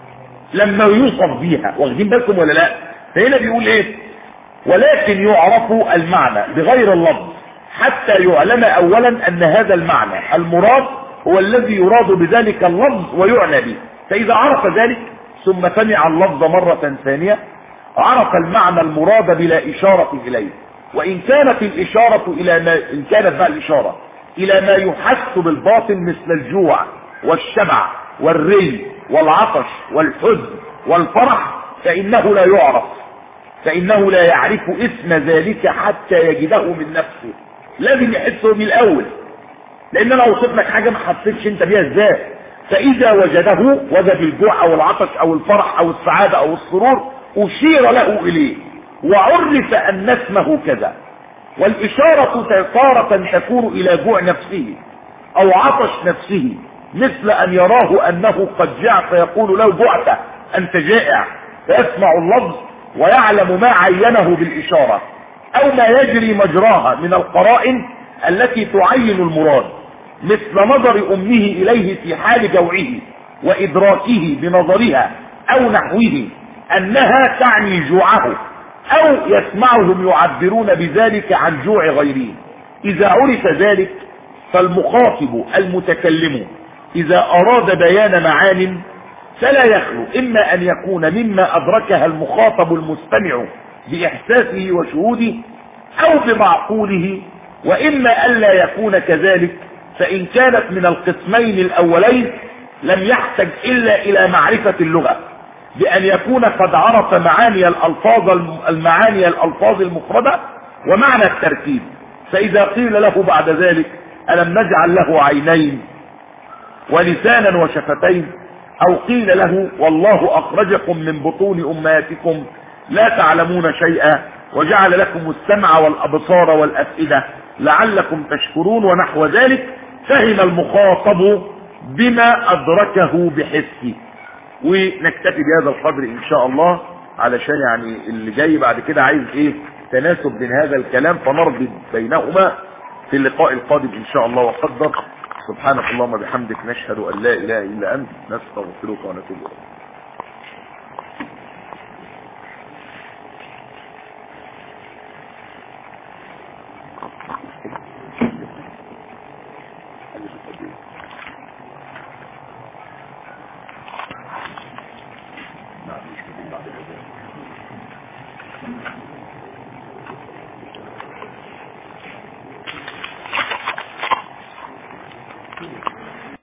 لما يوصف بيها واخدين بالكم ولا لا فهنا بيقول ايه ولكن يعرف المعنى بغير اللفظ حتى يعلم اولا ان هذا المعنى المراد هو الذي يراد بذلك اللفظ ويعنى به فاذا عرف ذلك ثم سمع اللفظ مرة ثانية عرف المعنى المراد بلا اشارة اليه وان كانت الاشارة الى ما ان كانت بقى الاشارة الى ما يحس بالباطن مثل الجوع والشبع والري والعطش والحزن والفرح فانه لا يعرف فانه لا يعرف اسم ذلك حتى يجده من نفسه لازم يحسه من الاول لان انا اوصف لك حاجه ما حسيتش انت بيها ازاي فاذا وجده وجد الجوع او العطش او الفرح او السعاده او السرور اشير له اليه وعرف ان اسمه كذا والاشاره تارة تكون الى جوع نفسه او عطش نفسه مثل ان يراه انه قد جاع فيقول له جعت انت جائع فيسمع اللفظ ويعلم ما عينه بالاشاره او ما يجري مجراها من القرائن التي تعين المراد مثل نظر امه اليه في حال جوعه وادراكه بنظرها او نحوه انها تعني جوعه او يسمعهم يعبرون بذلك عن جوع غيره اذا عرف ذلك فالمخاطب المتكلم اذا اراد بيان معان فلا يخلو اما ان يكون مما ادركها المخاطب المستمع باحساسه وشهوده او بمعقوله واما الا يكون كذلك فان كانت من القسمين الاولين لم يحتج الا الى معرفة اللغة بان يكون قد عرف معاني الالفاظ المعاني الالفاظ المفردة ومعنى التركيب فاذا قيل له بعد ذلك الم نجعل له عينين ولسانا وشفتين او قيل له والله اخرجكم من بطون امهاتكم لا تعلمون شيئا وجعل لكم السمع والابصار والافئدة لعلكم تشكرون ونحو ذلك فهم المخاطب بما ادركه بحسه ونكتفي بهذا القدر ان شاء الله علشان يعني اللي جاي بعد كده عايز ايه تناسب بين هذا الكلام فنربط بينهما في اللقاء القادم ان شاء الله وقدر سبحانك اللهم بحمدك نشهد ان لا اله الا انت نستغفرك ونتوب اليك Thank you.